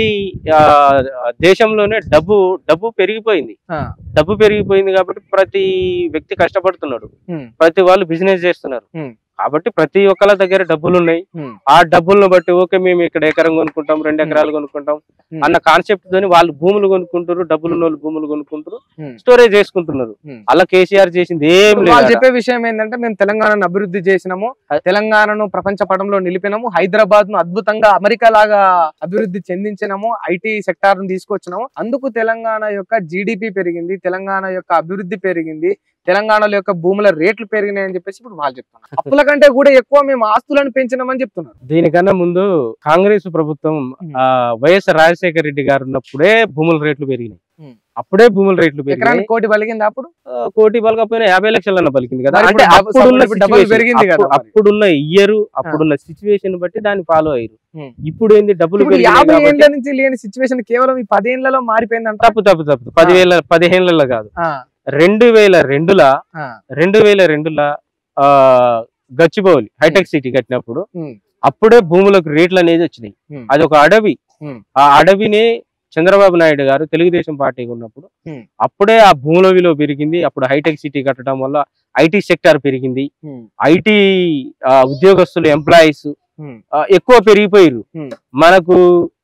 [SPEAKER 2] దేశంలోనే డబ్బు డబ్బు పెరిగిపోయింది డబ్బు పెరిగిపోయింది కాబట్టి ప్రతి వ్యక్తి కష్టపడుతున్నాడు ప్రతి వాళ్ళు బిజినెస్ చేస్తున్నారు
[SPEAKER 1] Hmm.
[SPEAKER 2] కాబట్టి ప్రతి ఒక్కళ్ళ దగ్గర డబ్బులు ఉన్నాయి ఆ డబ్బులను బట్టి ఓకే మేము ఇక్కడ ఎకరం కొనుక్కుంటాం రెండు
[SPEAKER 1] Hmm.
[SPEAKER 2] ఎకరాలు కొనుక్కుంటాం
[SPEAKER 1] Hmm.
[SPEAKER 2] అన్న కాన్సెప్ట్ తోని వాళ్ళు భూములు కొనుక్కుంటారు డబ్బులు ఉన్న వాళ్ళు భూములు కొనుక్కుంటారు
[SPEAKER 1] Hmm.
[SPEAKER 2] స్టోరేజ్ చేసుకుంటున్నారు
[SPEAKER 1] Hmm.
[SPEAKER 2] అలా కేసీఆర్ చేసింది ఏం
[SPEAKER 1] వాళ్ళు
[SPEAKER 2] లేదు
[SPEAKER 1] చెప్పే విషయం ఏంటంటే మేము తెలంగాణను అభివృద్ధి చేసినాము
[SPEAKER 2] అ-
[SPEAKER 1] తెలంగాణను ప్రపంచ పటంలో నిలిపినాము హైదరాబాద్ ను అద్భుతంగా అమెరికా లాగా అభివృద్ధి చెందించినాము ఐటీ సెక్టార్ ను తీసుకొచ్చినాము అందుకు తెలంగాణ యొక్క జీడిపి పెరిగింది తెలంగాణ యొక్క అభివృద్ధి పెరిగింది తెలంగాణలో యొక్క భూముల రేట్లు పెరిగినాయి అని చెప్పేసి ఇప్పుడు వాళ్ళు చెప్తున్నారు అప్పుల కంటే కూడా ఎక్కువ మేము ఆస్తులను పెంచినామని చెప్తున్నారు
[SPEAKER 2] దీనికన్నా ముందు కాంగ్రెస్ ప్రభుత్వం ఆ వైఎస్ రాజశేఖర రెడ్డి గారు ఉన్నప్పుడే భూముల రేట్లు పెరిగినాయి
[SPEAKER 1] Hmm.
[SPEAKER 2] అప్పుడే భూముల రేట్లు పెరిగినాయి
[SPEAKER 1] ఎకరానికి కోటి పలిగింది అప్పుడు
[SPEAKER 2] ఆ, కోటి పలకపోయినా యాభై లక్షలన్న పలికింది కదా
[SPEAKER 1] మరి
[SPEAKER 2] అంటే
[SPEAKER 1] ఇప్పుడు డబుల్-
[SPEAKER 2] అప్పుడున్న
[SPEAKER 1] ఇప్పుడు డబుల్
[SPEAKER 2] situation,
[SPEAKER 1] పెరిగింది కదా
[SPEAKER 2] అప్పుడు-
[SPEAKER 1] మరి.
[SPEAKER 2] అప్పుడున్న ఇయర్ అప్పుడున్న సిచ్యువేషన్ బట్టి దాన్ని ఫాలో అయ్యారు
[SPEAKER 1] Hmm.
[SPEAKER 2] ఇప్పుడు ఏంది డబ్బులు
[SPEAKER 1] ఇప్పుడు
[SPEAKER 2] పెరిగినాయి
[SPEAKER 1] యాభై
[SPEAKER 2] కాబట్టి
[SPEAKER 1] ఏళ్ల నుంచి లేని సిచ్యువేషన్ కేవలం ఈ పదేళ్లలో మారిపోయిందంట
[SPEAKER 2] తప్పు తప్పు తప్పు పదివేల పదిహేనులలో కాదు
[SPEAKER 1] ఆ,
[SPEAKER 2] రెండు వేల రెండుల
[SPEAKER 1] ఆ,
[SPEAKER 2] రెండు వేల రెండుల ఆ గచ్చిబౌలి హైటెక్ సిటీ కట్టినప్పుడు
[SPEAKER 1] ఉమ్,
[SPEAKER 2] అప్పుడే భూములకు రేట్లు అనేది వచ్చినాయి
[SPEAKER 1] ఉమ్,
[SPEAKER 2] అది ఒక అడవి
[SPEAKER 1] ఉమ్.
[SPEAKER 2] ఆ అడవిని చంద్రబాబు నాయుడు గారు తెలుగుదేశం పార్టీకి ఉన్నప్పుడు
[SPEAKER 1] Hmm.
[SPEAKER 2] అప్పుడే ఆ భూముల విలువ పెరిగింది అప్పుడు హైటెక్ సిటీ కట్టడం వల్ల ఐటీ సెక్టార్ పెరిగింది
[SPEAKER 1] ఉమ్,
[SPEAKER 2] ఐటీ ఉద్యోగస్తులు ఎంప్లాయీస్
[SPEAKER 1] ఉమ్,
[SPEAKER 2] ఎక్కువ పెరిగిపోయారు
[SPEAKER 1] Hmm.
[SPEAKER 2] మనకు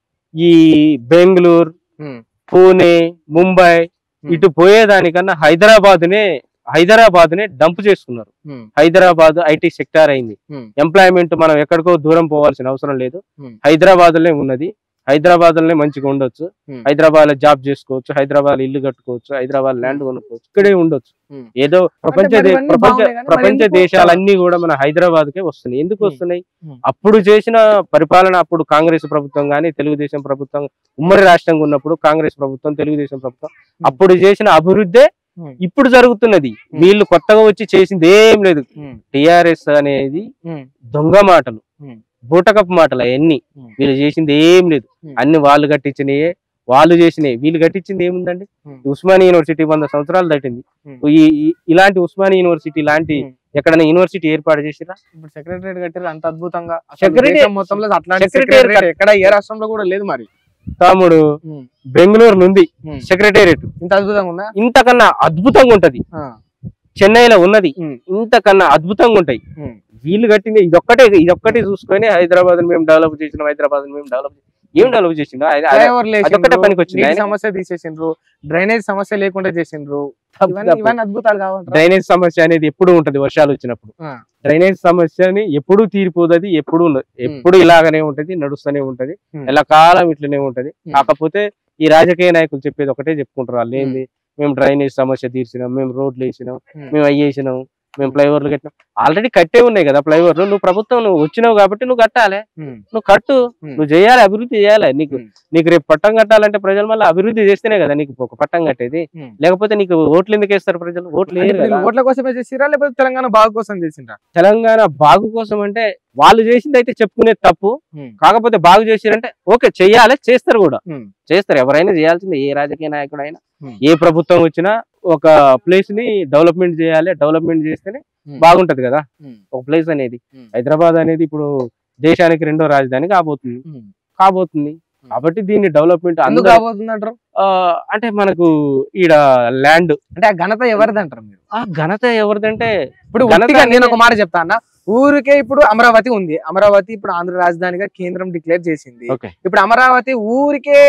[SPEAKER 2] ఈ బెంగళూరు
[SPEAKER 1] ఉమ్,
[SPEAKER 2] పూణే ముంబై
[SPEAKER 1] Hmm.
[SPEAKER 2] ఇటు పోయేదానికన్నా హైదరాబాద్ నే హైదరాబాద్ నే డంప్ చేసుకున్నారు
[SPEAKER 1] ఉమ్,
[SPEAKER 2] హైదరాబాద్ ఐటీ సెక్టార్ అయింది
[SPEAKER 1] Hmm.
[SPEAKER 2] ఎంప్లాయ్మెంట్ మనం ఎక్కడికో దూరం పోవాల్సిన అవసరం లేదు
[SPEAKER 1] Hmm.
[SPEAKER 2] హైదరాబాద్ లోనే ఉన్నది హైదరాబాద్ లోనే మంచిగా ఉండొచ్చు
[SPEAKER 1] Hmm.
[SPEAKER 2] హైదరాబాద్ లో జాబ్ చేసుకోవచ్చు హైదరాబాద్ లో ఇల్లు కట్టుకోవచ్చు హైదరాబాద్ ల్యాండ్ కొనుక్కోవచ్చు ఇక్కడే ఉండొచ్చు
[SPEAKER 1] Hmm.
[SPEAKER 2] ఏదో ప్రపంచ
[SPEAKER 1] మరి
[SPEAKER 2] దే-
[SPEAKER 1] ఇవన్నీ
[SPEAKER 2] ప్రపంచ
[SPEAKER 1] బాగున్నాయి కానీ మరి
[SPEAKER 2] ప్రపంచ
[SPEAKER 1] ఎందుకు
[SPEAKER 2] దేశాలన్నీ కూడా మన హైదరాబాద్ కే వస్తున్నాయి ఎందుకు
[SPEAKER 1] Hmm.
[SPEAKER 2] వస్తున్నాయి
[SPEAKER 1] Hmm.
[SPEAKER 2] అప్పుడు చేసిన పరిపాలన అప్పుడు కాంగ్రెస్ ప్రభుత్వం గానీ తెలుగుదేశం ప్రభుత్వం ఉమ్మడి రాష్ట్రంగా ఉన్నప్పుడు కాంగ్రెస్ ప్రభుత్వం తెలుగుదేశం ప్రభుత్వం అప్పుడు చేసిన అభివృద్ధే
[SPEAKER 1] Hmm.
[SPEAKER 2] ఇప్పుడు జరుగుతున్నది వీళ్ళు కొత్తగా వచ్చి చేసింది ఏం లేదు
[SPEAKER 1] ఉమ్,
[SPEAKER 2] టిఆర్ఎస్ అనేది
[SPEAKER 1] ఉమ్,
[SPEAKER 2] దొంగ మాటలు
[SPEAKER 1] Hmm.
[SPEAKER 2] బూటకపు మాటలు అవన్నీ
[SPEAKER 1] Hmm.
[SPEAKER 2] వీళ్ళు చేసింది ఏం లేదు
[SPEAKER 1] Hmm.
[SPEAKER 2] అన్ని వాళ్ళు కట్టించినయే వాళ్ళు చేసినవి వీళ్ళు కట్టించింది ఏముందండి
[SPEAKER 1] Hmm.
[SPEAKER 2] ఉస్మానియా యూనివర్సిటీ వంద సంవత్సరాలు దాటింది
[SPEAKER 1] Hmm.
[SPEAKER 2] ఈ ఈ- ఇలాంటి ఉస్మానియా యూనివర్సిటీ లాంటి
[SPEAKER 1] Hmm.
[SPEAKER 2] ఎక్కడైనా యూనివర్సిటీ ఏర్పాటు చేసిరా
[SPEAKER 1] ఇప్పుడు సెక్రటరియట్ కట్టారు అంత అద్భుతంగా అసలు
[SPEAKER 2] Secretariat-
[SPEAKER 1] దేశం మొత్తంలో అట్లాంటి
[SPEAKER 2] Secretariat
[SPEAKER 1] సెక్రటరియట్ ఎక్కడ ఏ రాష్ట్రంలో కూడా లేదు మరి
[SPEAKER 2] తమ్ముడు
[SPEAKER 1] ఉమ్,
[SPEAKER 2] బెంగళూరు ఉంది
[SPEAKER 1] ఉమ్.
[SPEAKER 2] సెక్రటేరియట్
[SPEAKER 1] ఇంత అద్భుతంగా ఉందా
[SPEAKER 2] ఇంతకన్నా అద్భుతంగా ఉంటది
[SPEAKER 1] ఆ,
[SPEAKER 2] చెన్నైలో ఉన్నది
[SPEAKER 1] ఉమ్,
[SPEAKER 2] ఇంతకన్నా అద్భుతంగా ఉంటాయి
[SPEAKER 1] ఉమ్,
[SPEAKER 2] వీళ్ళు కట్టింది ఇదొక్కటే ఇదొక్కటే చూసుకొని హైదరాబాద్ మేము డెవలప్ చేసినాం హైదరాబాద్ మేము డెవలప్ ఏం డెవలప్ చేసిండు ఆయన- ఆయన-
[SPEAKER 1] ఫ్లైఓవర్లు
[SPEAKER 2] అదొక్కటే
[SPEAKER 1] వేసిండ్రు,
[SPEAKER 2] పనికి వచ్చింది
[SPEAKER 1] నీటి
[SPEAKER 2] ఆయనకి.
[SPEAKER 1] సమస్య తీసేసిండ్రు డ్రైనేజ్ సమస్య లేకుండా చేసిండ్రు
[SPEAKER 2] తప్పు
[SPEAKER 1] ఇవన్నీ
[SPEAKER 2] తప్పు.
[SPEAKER 1] ఇవన్నీ అద్భుతాలు కావంటారా?
[SPEAKER 2] డ్రైనేజ్ సమస్య అనేది ఎప్పుడు ఉంటది వర్షాలు వచ్చినప్పుడు
[SPEAKER 1] ఆ.
[SPEAKER 2] డ్రైనేజ్ సమస్యని ఎప్పుడు తీరిపోదు అది ఎప్పుడు ఉండదు ఎప్పుడు ఇలాగనే ఉంటది నడుస్తూనే ఉంటది
[SPEAKER 1] Hmm.
[SPEAKER 2] ఎలా కాలం ఇట్లనే ఉంటది
[SPEAKER 1] Hmm.
[SPEAKER 2] కాకపోతే ఈ రాజకీయ నాయకులు చెప్పేది ఒకటే చెప్పుకుంటారు వాళ్ళు ఏంది మేము డ్రైనేజ్ సమస్య తీర్చినాం మేము రోడ్లు వేసినాం
[SPEAKER 1] Hmm.
[SPEAKER 2] మేము అవి వేసినాం మేము ఫ్లైఓవర్లు కట్టినాం ఆల్రెడీ కట్టే ఉన్నాయి కదా ఫ్లైఓవర్లు నువ్వు ప్రభుత్వం నువ్వు వచ్చినావు కాబట్టి నువ్వు కట్టాలి
[SPEAKER 1] ఉమ్,
[SPEAKER 2] నువ్వు కట్టు
[SPEAKER 1] ఉమ్.
[SPEAKER 2] నువ్వు చేయాలి అభివృద్ధి చేయాలి నీకు
[SPEAKER 1] ఉమ్.
[SPEAKER 2] నీకు రేపు పట్టం కట్టాలంటే ప్రజలు మళ్ళీ అభివృద్ధి చేస్తేనే కదా నీకు ఒక పట్టం కట్టేది
[SPEAKER 1] ఉమ్.
[SPEAKER 2] లేకపోతే నీకు ఓట్లు ఎందుకు వేస్తారు ప్రజలు ఓట్లు
[SPEAKER 1] అంటే
[SPEAKER 2] వేయరు
[SPEAKER 1] వీళ్ళు
[SPEAKER 2] కదా
[SPEAKER 1] ఓట్ల కోసమే చేసిరా లేకపోతే తెలంగాణ బాగు కోసం చేసిండ్రా
[SPEAKER 2] తెలంగాణ బాగు కోసం అంటే వాళ్ళు చేసింది అయితే చెప్పుకునేది తప్పు
[SPEAKER 1] ఉమ్.
[SPEAKER 2] కాకపోతే బాగు చేసిరంటే ఓకే చెయ్యాలి చేస్తారు కూడా
[SPEAKER 1] ఉమ్.
[SPEAKER 2] చేస్తారు ఎవరైనా చేయాల్సిందే ఏ రాజకీయ నాయకుడైనా
[SPEAKER 1] ఉమ్.
[SPEAKER 2] ఏ ప్రభుత్వం వచ్చినా ఒక ప్లేస్ ని డెవలప్మెంట్ చేయాలి డెవలప్మెంట్ చేస్తేనే
[SPEAKER 1] ఉమ్.
[SPEAKER 2] బాగుంటది కదా
[SPEAKER 1] ఉమ్.
[SPEAKER 2] ఒక ప్లేస్ అనేది
[SPEAKER 1] ఉమ్.
[SPEAKER 2] హైదరాబాద్ అనేది ఇప్పుడు దేశానికి రెండో రాజధాని కాబోతుంది
[SPEAKER 1] ఉమ్.
[SPEAKER 2] కాబోతుంది కాబట్టి దీన్ని డెవలప్మెంట్
[SPEAKER 1] ఎందుకు
[SPEAKER 2] అందరూ
[SPEAKER 1] కాబోతుంది అంటారు
[SPEAKER 2] ఆ, అంటే మనకు ఈడ ల్యాండ్
[SPEAKER 1] అంటే ఆ ఘనత ఎవరిది అంటారు మీరు
[SPEAKER 2] ఆ ఘనత ఎవరిదంటే
[SPEAKER 1] ఇప్పుడు
[SPEAKER 2] ఘనత
[SPEAKER 1] ఉట్టిగా నేను
[SPEAKER 2] అనేది-
[SPEAKER 1] ఒక మాట చెప్తా అన్న ఊరికే ఇప్పుడు అమరావతి ఉంది అమరావతి ఇప్పుడు ఆంధ్ర రాజధానిగా కేంద్రం డిక్లేర్ చేసింది
[SPEAKER 2] ఓకే
[SPEAKER 1] ఇప్పుడు అమరావతి ఊరికే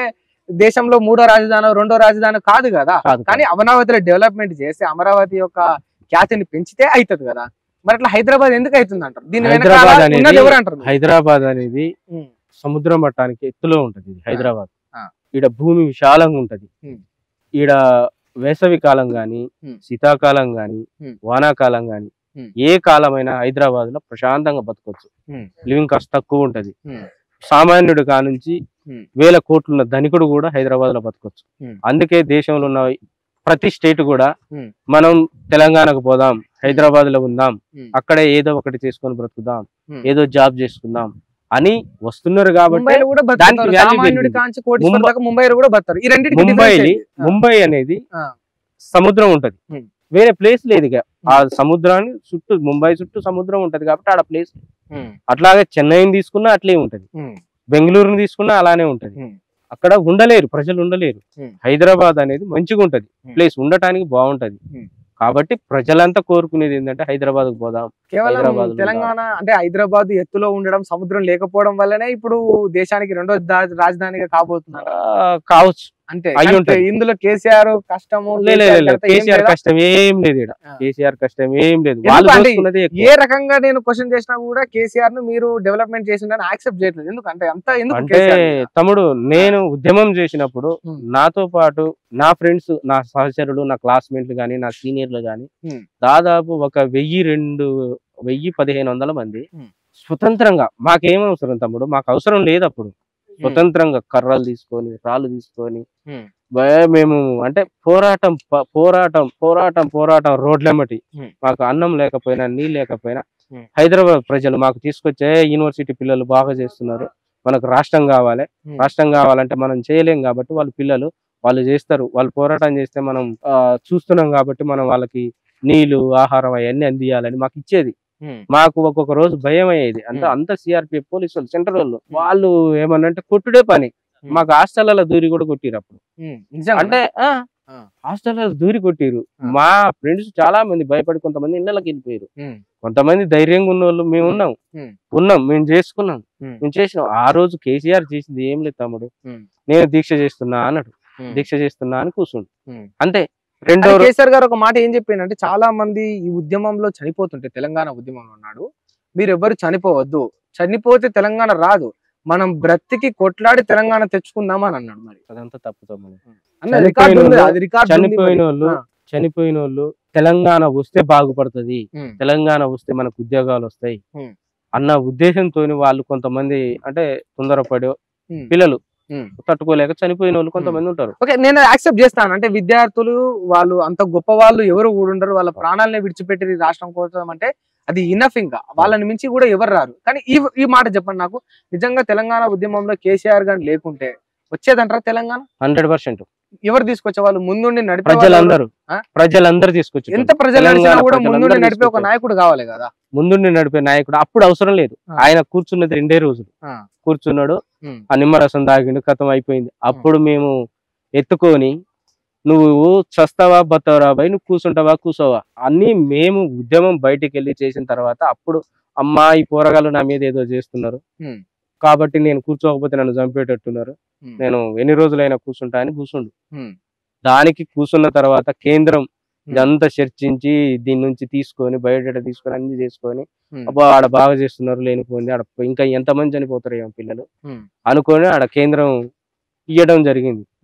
[SPEAKER 1] దేశంలో మూడో రాజధాని రెండో రాజధాని కాదు కదా
[SPEAKER 2] కాదు
[SPEAKER 1] కానీ అమరావతిలో డెవలప్మెంట్ చేస్తే అమరావతి యొక్క ఖ్యాతిని పెంచితే అవుతుంది కదా మరి అట్లా హైదరాబాద్ ఎందుకు అవుతుంది అంటారు దీని వెనకాల
[SPEAKER 2] హైదరాబాద్ అనేది-
[SPEAKER 1] ఉన్నది ఎవరు అంటారు మీరు?
[SPEAKER 2] హైదరాబాద్ అనేది
[SPEAKER 1] ఉమ్,
[SPEAKER 2] సముద్ర మట్టానికి ఎత్తులో ఉంటది ఇది హైదరాబాద్
[SPEAKER 1] ఆ.
[SPEAKER 2] ఈడ భూమి విశాలంగా ఉంటది
[SPEAKER 1] ఉమ్.
[SPEAKER 2] ఈడ వేసవి కాలం గాని
[SPEAKER 1] ఉమ్.
[SPEAKER 2] శీతాకాలం గాని
[SPEAKER 1] ఉమ్.
[SPEAKER 2] వానాకాలం గాని
[SPEAKER 1] ఉమ్.
[SPEAKER 2] ఏ కాలమైనా హైదరాబాద్ లో ప్రశాంతంగా బతకొచ్చు
[SPEAKER 1] ఉమ్.
[SPEAKER 2] లివింగ్ కాస్ట్ తక్కువ ఉంటది
[SPEAKER 1] ఉమ్,
[SPEAKER 2] సామాన్యుడు కానుంచి
[SPEAKER 1] ఉమ్.
[SPEAKER 2] వేల కోట్లున్న ధనికుడు కూడా హైదరాబాద్ లో బతకొచ్చు
[SPEAKER 1] ఉమ్.
[SPEAKER 2] అందుకే దేశంలో ఉన్న ప్రతి స్టేట్ కూడా
[SPEAKER 1] ఉమ్.
[SPEAKER 2] మనం తెలంగాణకు పోదాం హైదరాబాద్ లో ఉందాం
[SPEAKER 1] ఉమ్.
[SPEAKER 2] అక్కడే ఏదో ఒకటి చేసుకొని బ్రతుకుదాం
[SPEAKER 1] ఉమ్.
[SPEAKER 2] ఏదో జాబ్ చేసుకుందాం అని వస్తున్నారు కాబట్టి
[SPEAKER 1] ముంబైలో కూడా
[SPEAKER 2] దానికి
[SPEAKER 1] బతుకుతారు
[SPEAKER 2] value
[SPEAKER 1] సామాన్యుడి
[SPEAKER 2] పెరిగింది.
[SPEAKER 1] కాంచి కోటి
[SPEAKER 2] ముంబై-
[SPEAKER 1] దాకా ముంబైలో కూడా బతారు ఈ రెండింటికి
[SPEAKER 2] ముంబై
[SPEAKER 1] difference ఏంటి? ఆ,
[SPEAKER 2] ముంబై అనేది
[SPEAKER 1] ఆ.
[SPEAKER 2] సముద్రం ఉంటది
[SPEAKER 1] ఉమ్.
[SPEAKER 2] వేరే ప్లేస్ లేదు ఇక ఆ సముద్రాన్ని చుట్టూ ముంబై చుట్టూ సముద్రం ఉంటది కాబట్టి ఆడ ప్లేస్
[SPEAKER 1] ఉమ్,
[SPEAKER 2] అట్లాగే చెన్నైని తీసుకున్నా అట్లే ఉంటది
[SPEAKER 1] ఉమ్,
[SPEAKER 2] బెంగళూరుని తీసుకున్నా అలానే ఉంటది
[SPEAKER 1] ఉమ్.
[SPEAKER 2] అక్కడ ఉండలేరు ప్రజలు ఉండలేరు
[SPEAKER 1] ఉమ్.
[SPEAKER 2] హైదరాబాద్ అనేది మంచిగా ఉంటది
[SPEAKER 1] ఉమ్.
[SPEAKER 2] ప్లేస్ ఉండటానికి బాగుంటది
[SPEAKER 1] ఉమ్.
[SPEAKER 2] కాబట్టి ప్రజలంతా కోరుకునేది ఏంటంటే హైదరాబాద్ పోదాం
[SPEAKER 1] కేవలం
[SPEAKER 2] హైదరాబాద్ లో
[SPEAKER 1] తెలంగాణ అంటే హైదరాబాద్ ఎత్తులో ఉండడం సముద్రం లేకపోవడం వల్లనే ఇప్పుడు దేశానికి రెండో దా- రాజధానిగా కాబోతున్నారు
[SPEAKER 2] ఆ, కావచ్చు
[SPEAKER 1] అంతే
[SPEAKER 2] అయి
[SPEAKER 1] అంటే
[SPEAKER 2] ఉంటది.
[SPEAKER 1] ఇందులో కేసీఆర్ కష్టము
[SPEAKER 2] లే, లే,
[SPEAKER 1] కేసీఆర్
[SPEAKER 2] లే, లే.
[SPEAKER 1] కథ ఏం
[SPEAKER 2] కేసీఆర్
[SPEAKER 1] లేదా?
[SPEAKER 2] కష్టం ఏం లేదు ఇక్కడ
[SPEAKER 1] ఆ.
[SPEAKER 2] కేసీఆర్ కష్టం ఏం లేదు
[SPEAKER 1] ఎందుకు
[SPEAKER 2] వాళ్ళు
[SPEAKER 1] అంటే
[SPEAKER 2] దోచుకున్నదే ఎక్కువ.
[SPEAKER 1] ఏ రకంగా నేను క్వశ్చన్ చేసినా కూడా కేసీఆర్ ను మీరు డెవలప్మెంట్ చేసిందని యాక్సెప్ట్ చేయట్లేదు ఎందుకంటే అంత ఎందుకు
[SPEAKER 2] అంటే
[SPEAKER 1] కేసీఆర్ మీద?
[SPEAKER 2] తమ్ముడు నేను ఉద్యమం చేసినప్పుడు
[SPEAKER 1] ఉమ్.
[SPEAKER 2] నాతో పాటు నా ఫ్రెండ్స్ నా సహచరులు నా క్లాస్మేట్లు గాని నా సీనియర్లు గాని
[SPEAKER 1] ఉమ్.
[SPEAKER 2] దాదాపు ఒక వెయ్యి రెండు వెయ్యి పదిహేను వందల మంది
[SPEAKER 1] ఉమ్.
[SPEAKER 2] స్వతంత్రంగా మాకేం అవసరం తమ్ముడు మాకు అవసరం లేదు అప్పుడు స్వతంత్రంగా కర్రలు తీసుకొని రాళ్ళు తీసుకొని
[SPEAKER 1] ఉమ్.
[SPEAKER 2] బే- మేము అంటే పోరాటం ప- పోరాటం పోరాటం పోరాటం రోడ్లెమ్మటి
[SPEAKER 1] ఉమ్.
[SPEAKER 2] మాకు అన్నం లేకపోయినా నీళ్ళు లేకపోయినా
[SPEAKER 1] ఉమ్.
[SPEAKER 2] హైదరాబాద్ ప్రజలు మాకు తీసుకొచ్చే యూనివర్సిటీ పిల్లలు బాగా చేస్తున్నారు మనకు రాష్ట్రం కావాలి
[SPEAKER 1] ఉమ్.
[SPEAKER 2] రాష్ట్రం కావాలంటే మనం చేయలేం కాబట్టి వాళ్ళ పిల్లలు వాళ్ళు చేస్తారు వాళ్ళు పోరాటం చేస్తే మనం ఆ, చూస్తున్నాం కాబట్టి మనం వాళ్ళకి నీళ్లు ఆహారం అవన్నీ అందియాలని మాకు ఇచ్చేది
[SPEAKER 1] ఉమ్.
[SPEAKER 2] మాకు ఒక్కొక్క రోజు భయం అయ్యేది అంటే
[SPEAKER 1] Hmm.
[SPEAKER 2] అంత సిఆర్పిఎఫ్ పోలీసు వాళ్ళు సెంట్రల్ వాళ్ళు వాళ్ళు ఏమన్నంటే కొట్టుడే పని
[SPEAKER 1] Hmm.
[SPEAKER 2] మాకు హాస్టల్లో దూరి కూడా కొట్టిరు అప్పుడు
[SPEAKER 1] ఉమ్. నిజంగా?
[SPEAKER 2] అంటే
[SPEAKER 1] ఆ.
[SPEAKER 2] హాస్టల్లో దూరి కొట్టిరు
[SPEAKER 1] ఆ.
[SPEAKER 2] మా ఫ్రెండ్స్ చాలా మంది భయపడి కొంతమంది ఇళ్ళకి వెళ్ళిపోయారు
[SPEAKER 1] ఉమ్.
[SPEAKER 2] కొంతమంది ధైర్యంగా ఉన్న వాళ్ళు మేము ఉన్నాం
[SPEAKER 1] Hmm.
[SPEAKER 2] ఉన్నాం మేము చేసుకున్నాం
[SPEAKER 1] ఉమ్.
[SPEAKER 2] మేము చేసినాం ఆ రోజు కేసీఆర్ చేసింది ఏం లేదు తమ్ముడు
[SPEAKER 1] ఉమ్.
[SPEAKER 2] నేను దీక్ష చేస్తున్నా అన్నాడు
[SPEAKER 1] ఉమ్.
[SPEAKER 2] దీక్ష చేస్తున్నా అని కూర్చుండు
[SPEAKER 1] ఉమ్.
[SPEAKER 2] అంతే రెండో
[SPEAKER 1] అంటే
[SPEAKER 2] రో-
[SPEAKER 1] కేసీఆర్ గారు ఒక మాట ఏం చెప్పిందంటే చాలా మంది ఈ ఉద్యమంలో చనిపోతుంటే తెలంగాణ ఉద్యమంలో ఉన్నాడు మీరు ఎవ్వరు చనిపోవద్దు చనిపోతే తెలంగాణ రాదు మనం బ్రతికి కొట్లాడి తెలంగాణ తెచ్చుకుందాం అని అన్నాడు మరి
[SPEAKER 2] అదంతా తప్పు తమ్ముడు
[SPEAKER 1] అన్న
[SPEAKER 2] చనిపోయిన
[SPEAKER 1] రికార్డు ఉంది,
[SPEAKER 2] వాళ్ళు-
[SPEAKER 1] అది రికార్డు ఉంది
[SPEAKER 2] చనిపోయిన
[SPEAKER 1] మరి.
[SPEAKER 2] వాళ్ళు
[SPEAKER 1] ఆ.
[SPEAKER 2] చనిపోయిన వాళ్ళు తెలంగాణ వస్తే బాగుపడుతుంది
[SPEAKER 1] ఉమ్.
[SPEAKER 2] తెలంగాణ వస్తే మనకు ఉద్యోగాలు వస్తాయి
[SPEAKER 1] ఉమ్.
[SPEAKER 2] అన్న ఉద్దేశంతో వాళ్ళు కొంతమంది అంటే తొందరపడి
[SPEAKER 1] ఉమ్.
[SPEAKER 2] పిల్లలు
[SPEAKER 1] ఉమ్.
[SPEAKER 2] తట్టుకోలేక చనిపోయిన వాళ్ళు కొంతమంది ఉంటారు
[SPEAKER 1] ఓకే నేను యాక్సెప్ట్ చేస్తాను అంటే విద్యార్థులు వాళ్ళు అంత గొప్ప వాళ్ళు ఎవరు కూడా ఉండరు వాళ్ళ ప్రాణాలని విడిచిపెట్టి ఈ రాష్ట్రం కోసం అంటే అది ఇనఫ్ ఇంకా వాళ్ళని మించి కూడా ఎవరు రారు కానీ ఈ ఈ మాట చెప్పండి నాకు నిజంగా తెలంగాణ ఉద్యమంలో కేసీఆర్ గాని లేకుంటే వచ్చేదంటారా తెలంగాణ
[SPEAKER 2] హండ్రెడ్ పర్సెంట్
[SPEAKER 1] ఎవరు తీసుకొచ్చే వాళ్ళు ముందుండి నడిపే వాళ్ళు
[SPEAKER 2] ప్రజలందరూ
[SPEAKER 1] ఆ?
[SPEAKER 2] ప్రజలందరూ తీసుకొచ్చి
[SPEAKER 1] ఎంత ప్రజలు నడిచినా
[SPEAKER 2] తెలంగాణ
[SPEAKER 1] కూడా
[SPEAKER 2] ప్రజలందరూ
[SPEAKER 1] ముందుండి నడిపే ఒక
[SPEAKER 2] తీసుకొచ్చారు.
[SPEAKER 1] నాయకుడు కావాలి కదా
[SPEAKER 2] ముందుండి నడిపే నాయకుడు అప్పుడు అవసరం లేదు
[SPEAKER 1] ఆ.
[SPEAKER 2] ఆయన కూర్చున్నది రెండే రోజులు
[SPEAKER 1] ఆ.
[SPEAKER 2] కూర్చున్నాడు
[SPEAKER 1] ఉమ్.
[SPEAKER 2] ఆ నిమ్మరసం తాగిండు కథం అయిపోయింది అప్పుడు మేము ఎత్తుకొని నువ్వు చస్తావా బతావరా బాయ్ నువ్వు కూర్చుంటావా కూర్చోవా అన్ని మేము ఉద్యమం బయటికి వెళ్ళి చేసిన తర్వాత అప్పుడు అమ్మా ఈ పోరగాళ్ళు నా మీద ఏదో చేస్తున్నారు
[SPEAKER 1] ఉమ్.
[SPEAKER 2] కాబట్టి నేను కూర్చోకపోతే నన్ను చంపేటట్టున్నారు
[SPEAKER 1] ఉమ్.
[SPEAKER 2] నేను ఎన్ని రోజులైనా కూర్చుంటా అని కూర్చుండు
[SPEAKER 1] ఉమ్.
[SPEAKER 2] దానికి కూర్చున్న తర్వాత కేంద్రం ఇదంతా చర్చించి దీని నుంచి తీసుకొని బయోడేటా తీసుకొని అన్ని చేసుకొని
[SPEAKER 1] ఉమ్.
[SPEAKER 2] అబ్బా ఆడ బాగా చేస్తున్నారు లేనిపోయింది ఆడ ఇంకా ఎంతమంది చనిపోతారు ఏమో పిల్లలు
[SPEAKER 1] ఉమ్.
[SPEAKER 2] అనుకొని ఆడ కేంద్రం ఇవ్వడం జరిగింది
[SPEAKER 1] ఉమ్.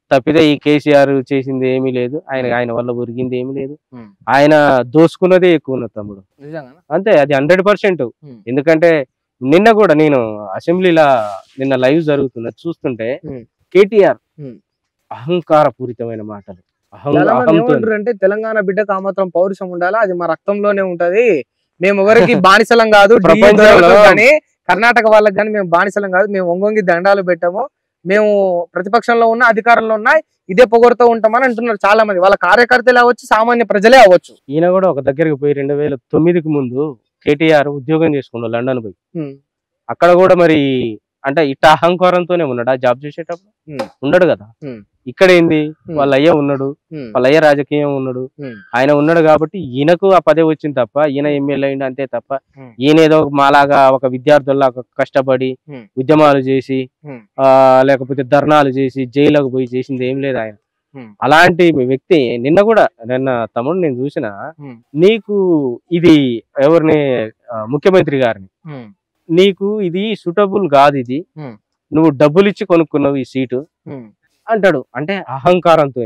[SPEAKER 2] తప్పితే ఈ కేసీఆర్ చేసింది ఏమీ లేదు ఆయన ఆయన వల్ల ఒరిగింది ఏమీ లేదు
[SPEAKER 1] ఉమ్.
[SPEAKER 2] ఆయన దోసుకున్నదే ఎక్కువ ఉన్నది తమ్ముడు
[SPEAKER 1] నిజంగా
[SPEAKER 2] అంతే అది హండ్రెడ్ పర్సెంట్
[SPEAKER 1] ఉమ్.
[SPEAKER 2] ఎందుకంటే నిన్న కూడా నేను అసెంబ్లీలో నిన్న లైవ్ జరుగుతున్నది చూస్తుంటే
[SPEAKER 1] ఉమ్.
[SPEAKER 2] కేటీఆర్
[SPEAKER 1] ఉమ్.
[SPEAKER 2] అహంకార పూరితమైన మాటలు అహం
[SPEAKER 1] చాలా మంది
[SPEAKER 2] అహంతో
[SPEAKER 1] ఏమంటారు అంటే తెలంగాణ బిడ్డకు ఆ మాత్రం పౌరుషం ఉండాలా అది మా రక్తంలోనే ఉంటది మేము ఎవరికి బానిసలం కాదు ఢిల్లీ
[SPEAKER 2] ప్రపంచంలో-
[SPEAKER 1] దొరలకు కానీ కర్ణాటక వాళ్ళకి కానీ మేము బానిసలం కాదు మేము ఒంగొంగి దండాలు పెట్టాము మేము ప్రతిపక్షంలో ఉన్న అధికారంలో ఉన్న ఇదే పొగరుతో ఉంటామని అంటున్నారు చాలా మంది వాళ్ళ కార్యకర్తలు అవ్వచ్చు సామాన్య ప్రజలే అవ్వచ్చు
[SPEAKER 2] ఈయన కూడా ఒక దగ్గరికి పోయి రెండు వేల తొమ్మిదికి ముందు కేటీఆర్ ఉద్యోగం చేసుకున్నాడు లండన్ పోయి అక్కడ కూడా మరి అంటే ఇట్ట అహంకారంతోనే ఉన్నాడు ఆ జాబ్ చేసేటప్పుడు
[SPEAKER 1] ఉమ్.
[SPEAKER 2] ఉండడు కదా
[SPEAKER 1] ఉమ్.
[SPEAKER 2] ఇక్కడ ఏంది వాళ్ళ అయ్య ఉన్నాడు వాళ్ళ అయ్య రాజకీయం ఉన్నాడు
[SPEAKER 1] ఉమ్.
[SPEAKER 2] ఆయన ఉన్నాడు కాబట్టి ఈయనకు ఆ పదే వచ్చింది తప్ప ఈయన ఎమ్మెల్యే అయింది అంతే తప్ప
[SPEAKER 1] ఉమ్.
[SPEAKER 2] ఈయన ఏదో మాలాగా ఒక విద్యార్థుల్లాగా కష్టపడి
[SPEAKER 1] ఉమ్.
[SPEAKER 2] ఉద్యమాలు చేసి
[SPEAKER 1] ఉమ్.
[SPEAKER 2] ఆ లేకపోతే ధర్నాలు చేసి జైలుకు పోయి చేసింది ఏం లేదు ఆయన
[SPEAKER 1] ఉమ్.
[SPEAKER 2] అలాంటి వ్యక్తి నిన్న కూడా నిన్న తమ్ముడు నేను చూసిన
[SPEAKER 1] ఉమ్.
[SPEAKER 2] నీకు ఇది ఎవరిని ఆ, ముఖ్యమంత్రి గారిని నీకు ఇది సూటబుల్ కాదు ఇది
[SPEAKER 1] ఉమ్.
[SPEAKER 2] నువ్వు డబ్బులు ఇచ్చి కొనుక్కున్నావు ఈ సీటు అంటాడు అంటే అహంకారంతో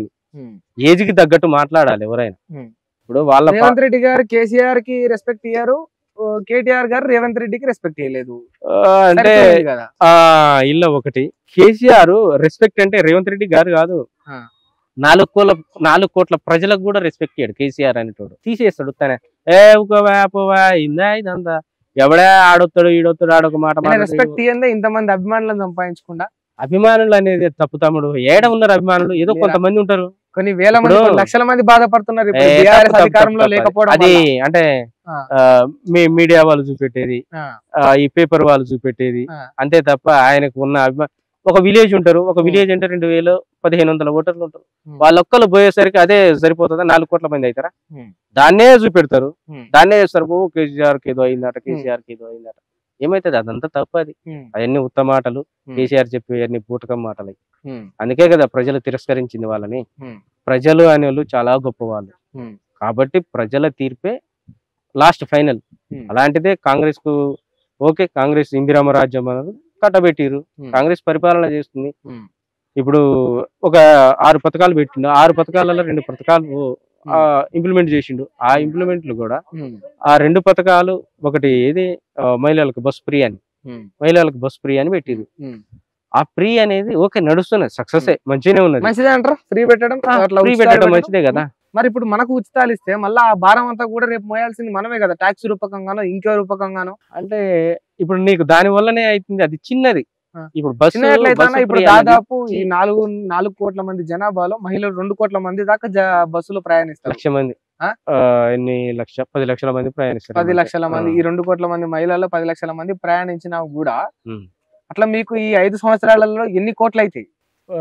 [SPEAKER 2] ఏజ్ కి తగ్గట్టు మాట్లాడాలి ఎవరైనా
[SPEAKER 1] ఉమ్.
[SPEAKER 2] ఇప్పుడు వాళ్ళ పా-
[SPEAKER 1] రేవంత్ రెడ్డి గారు కేసీఆర్ కి రెస్పెక్ట్ ఇయ్యారు ఓ, కేటీఆర్ గారు రేవంత్ రెడ్డికి రెస్పెక్ట్ ఇవ్వలేదు
[SPEAKER 2] ఆ, అంటే
[SPEAKER 1] సరిపోయింది కదా
[SPEAKER 2] ఆ ఇల్ల ఒకటి కేసీఆర్ రెస్పెక్ట్ అంటే రేవంత్ రెడ్డి గారు కాదు
[SPEAKER 1] ఆ.
[SPEAKER 2] నాలుగు కోట్ల నాలుగు కోట్ల ప్రజలకు కూడా రెస్పెక్ట్ ఇయ్యాడు కేసీఆర్ అనేటోడు తీసేస్తాడు తనే ఏ ఊకోవా పోవా ఇందా ఇదంతా ఎవడే ఆడొస్తాడు ఈడొస్తాడు ఆడొక మాట మాట్లాడతాడు.
[SPEAKER 1] రెస్పెక్ట్ ఇయ్యందే ఇంతమంది అభిమానులను సంపాదించకుండా
[SPEAKER 2] అభిమానులు అనేది తప్పు తమ్ముడు ఏడ ఉన్నారు అభిమానులు ఏదో
[SPEAKER 1] లేరా?
[SPEAKER 2] కొంతమంది ఉంటారు
[SPEAKER 1] కొన్ని వేల మంది
[SPEAKER 2] ఇప్పుడు-
[SPEAKER 1] కొన్ని లక్షల మంది బాధపడుతున్నారు ఇప్పుడు
[SPEAKER 2] ఏ,
[SPEAKER 1] బీఆర్ఎస్
[SPEAKER 2] తప్పు, తప్పు,
[SPEAKER 1] అధికారంలో
[SPEAKER 2] తప్పు,
[SPEAKER 1] లేకపోవడం
[SPEAKER 2] అది
[SPEAKER 1] వల్ల.
[SPEAKER 2] అంటే
[SPEAKER 1] ఆ.
[SPEAKER 2] ఆ, మీ మీడియా వాళ్ళు చూపెట్టేది
[SPEAKER 1] ఆ,
[SPEAKER 2] ఆ, ఈ పేపర్ వాళ్ళు చూపెట్టేది
[SPEAKER 1] ఆ.
[SPEAKER 2] అంతే తప్ప ఆయనకు ఉన్న అభిమా ఒక విలేజ్ ఉంటారు ఒక
[SPEAKER 1] ఉం.
[SPEAKER 2] విలేజ్ అంటే రెండు వేలు పదిహేను వందల ఓటర్లు ఉంటారు
[SPEAKER 1] ఉం.
[SPEAKER 2] వాళ్ళొక్కరు పోయేసరికి అదే సరిపోతుందా నాలుగు కోట్ల మంది అవుతారా
[SPEAKER 1] ఉం.
[SPEAKER 2] దాన్నే చూపెడతారు
[SPEAKER 1] ఉం.
[SPEAKER 2] దాన్నే చేస్తారు ఓ కేసీఆర్ కి ఏదో అయిందట కేసీఆర్ కి ఏదో అయిందట ఏమైతుంది అదంతా తప్పు అది
[SPEAKER 1] ఉమ్,
[SPEAKER 2] అవన్నీ ఉత్తమ మాటలు
[SPEAKER 1] ఉం.
[SPEAKER 2] కేసీఆర్ చెప్పే అన్ని పూటకం మాటలు
[SPEAKER 1] ఉమ్,
[SPEAKER 2] అందుకే కదా ప్రజలు తిరస్కరించింది వాళ్ళని
[SPEAKER 1] ఉం.
[SPEAKER 2] ప్రజలు అనే వాళ్ళు చాలా గొప్ప వాళ్ళు
[SPEAKER 1] ఉం.
[SPEAKER 2] కాబట్టి ప్రజల తీర్పే లాస్ట్ ఫైనల్
[SPEAKER 1] ఉం.
[SPEAKER 2] అలాంటిదే కాంగ్రెస్ కు ఓకే కాంగ్రెస్ ఇందిరామ రాజ్యం అనేది కట్టబెట్టిరు
[SPEAKER 1] ఉం.
[SPEAKER 2] కాంగ్రెస్ పరిపాలన చేస్తుంది
[SPEAKER 1] ఉం.
[SPEAKER 2] ఇప్పుడు ఒక ఆరు పథకాలు పెట్టిండు ఆరు పథకాలలో రెండు పథకాలు ఇంప్లిమెంట్ చేసిండు ఆ ఇంప్లిమెంట్లు కూడా
[SPEAKER 1] ఉమ్,
[SPEAKER 2] ఆ రెండు పథకాలు ఒకటి ఏది ఆ, మహిళలకు బస్ ఫ్రీ అని
[SPEAKER 1] ఉమ్,
[SPEAKER 2] మహిళలకు బస్ ఫ్రీ అని పెట్టింది
[SPEAKER 1] ఉమ్.
[SPEAKER 2] ఆ ఫ్రీ అనేది ఓకే నడుస్తున్నది సక్సెస్ మంచిగానే ఉన్నది
[SPEAKER 1] మంచిదే అంటారా ఫ్రీ పెట్టడం అట్లా
[SPEAKER 2] ఫ్రీ
[SPEAKER 1] ఉచితాలు
[SPEAKER 2] పెట్టడం
[SPEAKER 1] పెట్టడం?
[SPEAKER 2] మంచిదే కదా
[SPEAKER 1] మరి ఇప్పుడు మనకు ఉచితాలు ఇస్తే మళ్ళీ ఆ భారం అంతా కూడా రేపు మోయాల్సింది మనమే కదా ట్యాక్స్ రూపకంగానో ఇంకో రూపకంగానో
[SPEAKER 2] అంటే ఇప్పుడు నీకు దాని వల్లనే అవుతుంది అది చిన్నది
[SPEAKER 1] ఆ.
[SPEAKER 2] ఇప్పుడు బస్సు
[SPEAKER 1] చిన్న ఎట్లయితే
[SPEAKER 2] బస్సు
[SPEAKER 1] ఇప్పుడు
[SPEAKER 2] free అనేది
[SPEAKER 1] దాదాపు ఈ నాలుగు నాలుగు కోట్ల మంది జనాభాలో మహిళలు రెండు కోట్ల మంది దాకా జ- బస్సులో ప్రయాణిస్తారు
[SPEAKER 2] లక్ష మంది
[SPEAKER 1] ఆ?
[SPEAKER 2] ఆ, ఎన్ని లక్ష పది లక్షల మంది ప్రయాణిస్తారు
[SPEAKER 1] పది
[SPEAKER 2] అన్నమాట.
[SPEAKER 1] లక్షల మంది
[SPEAKER 2] ఆ.
[SPEAKER 1] ఈ రెండు కోట్ల మంది మహిళల్లో పది లక్షల మంది ప్రయాణించినా కూడా
[SPEAKER 2] ఉమ్.
[SPEAKER 1] అట్లా మీకు ఈ ఐదు సంవత్సరాలలో ఎన్ని కోట్లు అవుతాయి
[SPEAKER 2] ఆ,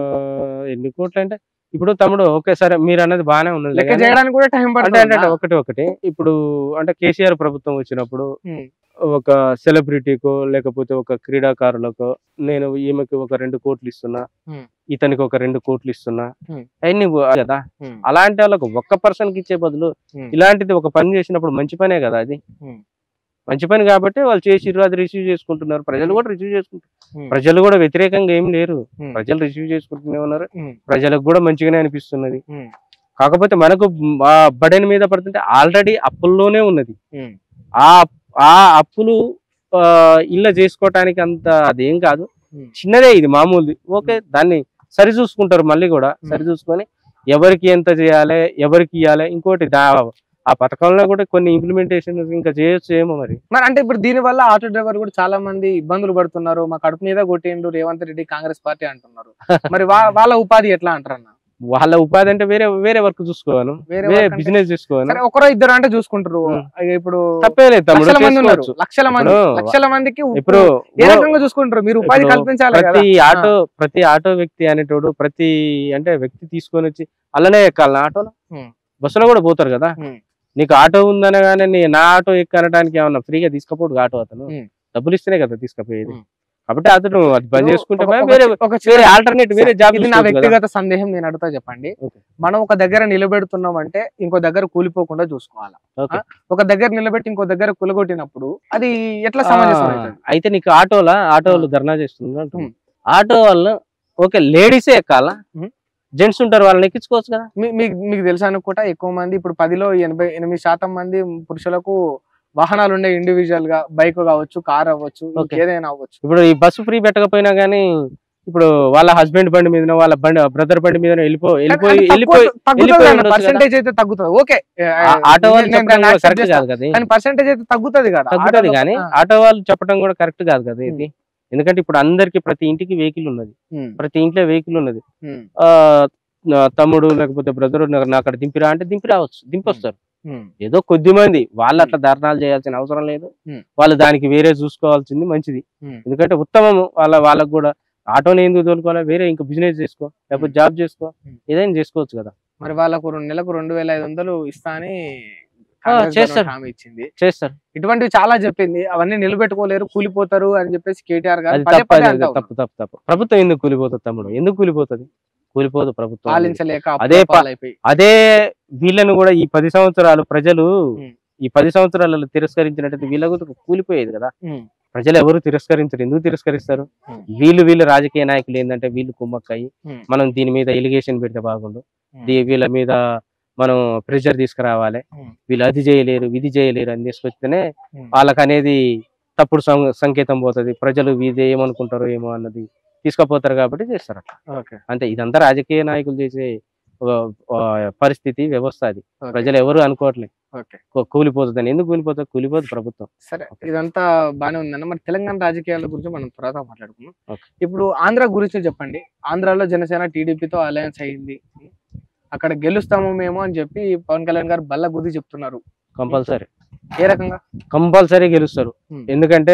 [SPEAKER 2] ఎన్ని కోట్లు అంటే ఇప్పుడు తమ్ముడు ఓకే సరే మీరు అన్నది బాగానే ఉన్నది
[SPEAKER 1] లెక్క
[SPEAKER 2] కానీ
[SPEAKER 1] చేయడానికి కూడా టైం
[SPEAKER 2] అంటే అంటే అంటే
[SPEAKER 1] పడుతుంది
[SPEAKER 2] ఒకటి ఒకటి ఇప్పుడు అంటే కేసీఆర్ ప్రభుత్వం వచ్చినప్పుడు
[SPEAKER 1] ఉమ్.
[SPEAKER 2] ఒక సెలబ్రిటీకో లేకపోతే ఒక క్రీడాకారులకో నేను ఈమెకి ఒక రెండు కోట్లు ఇస్తున్నా
[SPEAKER 1] ఉమ్.
[SPEAKER 2] ఇతనికి ఒక రెండు కోట్లు ఇస్తున్నా
[SPEAKER 1] ఉమ్.
[SPEAKER 2] అవన్నీ పో- కదా
[SPEAKER 1] ఉమ్.
[SPEAKER 2] అలాంటి వాళ్ళకు ఒక్క పర్సన్ కి ఇచ్చే బదులు
[SPEAKER 1] ఉమ్.
[SPEAKER 2] ఇలాంటిది ఒక పని చేసినప్పుడు మంచి పనే కదా అది
[SPEAKER 1] ఉమ్.
[SPEAKER 2] మంచి పని కాబట్టి వాళ్ళు చేసిర్రు అది రిసీవ్ చేసుకుంటున్నారు ప్రజలు కూడా రిసీవ్ చేసుకుంటారు
[SPEAKER 1] ఉమ్.
[SPEAKER 2] ప్రజలు కూడా వ్యతిరేకంగా ఏం లేరు
[SPEAKER 1] ఉమ్.
[SPEAKER 2] ప్రజలు రిసీవ్ చేసుకుంటూనే ఉన్నారు
[SPEAKER 1] ఉమ్.
[SPEAKER 2] ప్రజలకు కూడా మంచిగానే అనిపిస్తున్నది
[SPEAKER 1] ఉమ్.
[SPEAKER 2] కాకపోతే మనకు ఆ బడెన్ మీద పడుతుంటే ఆల్రెడీ అప్పుల్లోనే ఉన్నది
[SPEAKER 1] ఉమ్.
[SPEAKER 2] ఆ ఆ అప్పులు ఆ, ఇళ్ళ చేసుకోవటానికి అంత అదేం కాదు
[SPEAKER 1] ఉమ్.
[SPEAKER 2] చిన్నదే ఇది మామూలుది ఓకే దాన్ని సరి చూసుకుంటారు మళ్ళీ కూడా సరి చూసుకొని ఎవరికి ఎంత చేయాలి ఎవరికి ఇవ్వాలి ఇంకోటి దా ఆ పథకంలో కూడా కొన్ని ఇంప్లిమెంటేషన్ ఇంకా చేయొచ్చు ఏమో మరి
[SPEAKER 1] మరి అంటే ఇప్పుడు దీని వల్ల ఆటో డ్రైవర్ కూడా చాలా మంది ఇబ్బందులు పడుతున్నారు మా కడుపు మీద కొట్టిండు రేవంత్ రెడ్డి కాంగ్రెస్ పార్టీ అంటున్నారు మరి వా- వాళ్ళ ఉపాధి ఎట్లా అంటారన్న
[SPEAKER 2] వాళ్ళ ఉపాధి అంటే వేరే వేరే వర్క్ చూసుకోవాలి
[SPEAKER 1] వేరే
[SPEAKER 2] వేరే
[SPEAKER 1] work అంటే-
[SPEAKER 2] బిజినెస్ చూసుకోవాలి
[SPEAKER 1] సరే ఒకరో ఇద్దరు అంటే చూసుకుంటారు
[SPEAKER 2] ఉమ్.
[SPEAKER 1] ఇక ఇప్పుడు
[SPEAKER 2] తప్పే లేదు తమ్ముడు
[SPEAKER 1] లక్షల మంది ఉన్నారు
[SPEAKER 2] చేసుకోవచ్చు.
[SPEAKER 1] లక్షల మంది
[SPEAKER 2] ఇప్పుడు-
[SPEAKER 1] లక్షల మందికి ఉ-
[SPEAKER 2] ఇప్పుడు
[SPEAKER 1] ఏ రకంగా చూసుకుంటారు మీరు ఉపాధి
[SPEAKER 2] ఇప్పుడు
[SPEAKER 1] కల్పించాలి కదా
[SPEAKER 2] ప్రతి ఆటో ప్రతి ఆటో వ్యక్తి అనేటోడు ప్రతి అంటే వ్యక్తి తీసుకొని వచ్చి అలానే ఎక్కాలి ఆటోలో
[SPEAKER 1] ఉమ్.
[SPEAKER 2] బస్సులో కూడా పోతారు కదా
[SPEAKER 1] ఉమ్.
[SPEAKER 2] నీకు ఆటో ఉందనగానే నీ నా ఆటో ఎక్కనడానికి ఏమన్నా ఫ్రీగా తీసుకపోడు ఆటో అతను
[SPEAKER 1] ఉమ్.
[SPEAKER 2] డబ్బులు ఇస్తేనే కదా తీసుకపోయేది
[SPEAKER 1] ఉమ్.
[SPEAKER 2] కాబట్టి అతను అది బంద్
[SPEAKER 1] ఇప్పుడు
[SPEAKER 2] చేసుకుంటే
[SPEAKER 1] ఒక- ఒక-
[SPEAKER 2] వేరే
[SPEAKER 1] ఒక చిన్న-
[SPEAKER 2] వేరే ఆల్టర్నేట్ వేరే జాబ్
[SPEAKER 1] ఇది నా వ్యక్తిగత సందేహం నేను అడుగుతా చెప్పండి
[SPEAKER 2] Okay.
[SPEAKER 1] మనం ఒక దగ్గర నిలబెడుతున్నాం అంటే ఇంకో దగ్గర కూలిపోకుండా చూసుకోవాలి
[SPEAKER 2] Okay.
[SPEAKER 1] ఆ? ఒక దగ్గర నిలబెట్టి ఇంకో దగ్గర కూలగొట్టినప్పుడు అది ఎట్లా సమంజసం అవుతుంది
[SPEAKER 2] అయితే నీకు ఆటోలా ఆటోలు ధర్నా చేస్తుంది అంటున్నా.
[SPEAKER 1] ఉమ్.
[SPEAKER 2] ఆటో వాళ్ళు ఓకే లేడీసే ఎక్కాలా
[SPEAKER 1] ఉమ్.
[SPEAKER 2] జెంట్స్ ఉంటారు వాళ్ళని ఎక్కించుకోవచ్చు కదా
[SPEAKER 1] మీ- మీకు మీకు తెలుసు అనుకుంటా ఎక్కువ మంది ఇప్పుడు పదిలో ఎనభై ఎనిమిది శాతం మంది పురుషులకు వాహనాలు ఉండే ఇండివిజువల్ గా బైక్ కావచ్చు కార్ అవ్వచ్చు
[SPEAKER 2] Okay.
[SPEAKER 1] ఏదైనా అవ్వచ్చు
[SPEAKER 2] ఇప్పుడు ఈ బస్సు ఫ్రీ పెట్టకపోయినా గానీ ఇప్పుడు వాళ్ళ హస్బెండ్ బండి మీద వాళ్ళ బండి బ్రదర్ బండి మీద వెళ్ళిపో వెళ్ళిపోయి వెళ్ళిపోయి వెళ్ళిపోయి ఉండొచ్చు
[SPEAKER 1] పర్సెంటేజ్ అయితే తగ్గుతుంది ఓకే
[SPEAKER 2] ఆ- ఆటో వాళ్ళు చెప్పడం కూడా కరెక్ట్ కాదు కదా
[SPEAKER 1] కానీ పర్సెంటేజ్ అయితే తగ్గుతుంది కదా
[SPEAKER 2] తగ్గుతుంది
[SPEAKER 1] ఆటోలో-
[SPEAKER 2] కానీ
[SPEAKER 1] ఆ.
[SPEAKER 2] ఆటో వాళ్ళు చెప్పడం కూడా కరెక్ట్ కాదు కదా ఇది ఎందుకంటే ఇప్పుడు అందరికి ప్రతి ఇంటికి వెహికల్ ఉన్నది
[SPEAKER 1] ఉమ్,
[SPEAKER 2] ప్రతి ఇంట్లో వెహికల్ ఉన్నది
[SPEAKER 1] ఉమ్,
[SPEAKER 2] ఆ నా తమ్ముడు లేకపోతే బ్రదర్ నా అక్కడ దింపిరా అంటే దింపి రావచ్చు దింపొస్తారు
[SPEAKER 1] ఉమ్,
[SPEAKER 2] ఏదో కొద్ది మంది వాళ్ళు అట్లా ధర్నాలు చేయాల్సిన అవసరం లేదు
[SPEAKER 1] Hmm.
[SPEAKER 2] వాళ్ళు దానికి వేరే చూసుకోవాల్సింది మంచిది
[SPEAKER 1] Hmm.
[SPEAKER 2] ఎందుకంటే ఉత్తమము వాళ్ళ వాళ్ళకు కూడా ఆటోని ఎందుకు తోలుకోవాలి వేరే ఇంకా బిజినెస్ చేసుకో లేకపోతే జాబ్ చేసుకో
[SPEAKER 1] Hmm.
[SPEAKER 2] ఏదైనా చేసుకోవచ్చు కదా
[SPEAKER 1] మరి వాళ్ళకు రెండు నెలకు రెండు వేల ఐదు వందలు ఇస్తా అని
[SPEAKER 2] ఆ,
[SPEAKER 1] కాంగ్రెస్
[SPEAKER 2] చేస్తారు.
[SPEAKER 1] గవర్నమెంట్ హామీ ఇచ్చింది
[SPEAKER 2] చేస్తారు
[SPEAKER 1] ఇటువంటివి చాలా చెప్పింది అవన్నీ నిలబెట్టుకోలేరు కూలిపోతారు అని చెప్పేసి కేటీఆర్ గారు
[SPEAKER 2] అది
[SPEAKER 1] పదే
[SPEAKER 2] తప్పు
[SPEAKER 1] పదే
[SPEAKER 2] అది
[SPEAKER 1] అంటా
[SPEAKER 2] తప్పు తప్పు తప్పు ప్రభుత్వం ఎందుకు కూలిపోతుంది తమ్ముడు ఎందుకు కూలిపోతుంది కూలిపోదు ప్రభుత్వం అనేది.
[SPEAKER 1] పాలించలేక
[SPEAKER 2] అదే ప-
[SPEAKER 1] పాలైపోయి
[SPEAKER 2] అదే వీళ్ళను కూడా ఈ పది సంవత్సరాలు ప్రజలు
[SPEAKER 1] Hmm.
[SPEAKER 2] ఈ పది సంవత్సరాలలో తిరస్కరించినట్టయితే వీళ్ళ కూడా కూలిపోయేది కదా
[SPEAKER 1] ఉమ్,
[SPEAKER 2] ప్రజలు ఎవరు తిరస్కరించరు ఎందుకు తిరస్కరిస్తారు
[SPEAKER 1] Hmm.
[SPEAKER 2] వీళ్ళు వీళ్ళు రాజకీయ నాయకులు ఏంటంటే వీళ్ళు కుమ్మక్కయ్యి
[SPEAKER 1] Hmm.
[SPEAKER 2] మనం దీని మీద ఎలిగేషన్ పెడితే బాగుండు
[SPEAKER 1] Hmm.
[SPEAKER 2] దీ- వీళ్ళ మీద మనం ప్రెషర్ తీసుకురావాలి
[SPEAKER 1] Hmm.
[SPEAKER 2] వీళ్ళు అది చేయలేరు ఇది చేయలేరు అని తీసుకొస్తేనే
[SPEAKER 1] Hmm.
[SPEAKER 2] వాళ్ళకి అనేది తప్పుడు సం- సంకేతం పోతుంది ప్రజలు ఇది ఏమనుకుంటారో ఏమో అన్నది తీసుకుపోతారు కాబట్టి చేస్తారు అట్లా
[SPEAKER 1] ఓకే
[SPEAKER 2] అంతే ఇదంతా రాజకీయ నాయకులు చేసే ఒక- ఒక పరిస్థితి వ్యవస్థ అది
[SPEAKER 1] ఓకే.
[SPEAKER 2] ప్రజలు ఎవరు అనుకోవట్లేదు
[SPEAKER 1] ఓకే
[SPEAKER 2] కూలిపోతుందని ఎందుకు కూలిపోతుంది కూలిపోదు ప్రభుత్వం
[SPEAKER 1] సరే ఇదంతా బానే ఉందన్న మరి తెలంగాణ రాజకీయాల గురించి మనం తర్వాత మాట్లాడుకుందాం
[SPEAKER 2] Okay.
[SPEAKER 1] ఇప్పుడు ఆంధ్ర గురించి చెప్పండి ఆంధ్రాలో జనసేన టీడీపీతో అలయన్స్ అయ్యింది అక్కడ గెలుస్తాము మేము అని చెప్పి పవన్ కళ్యాణ్ గారు బల్ల గుద్ది చెప్తున్నారు
[SPEAKER 2] కంపల్సరీ
[SPEAKER 1] ఏ రకంగా
[SPEAKER 2] కంపల్సరీ గెలుస్తారు
[SPEAKER 1] Hmm.
[SPEAKER 2] ఎందుకంటే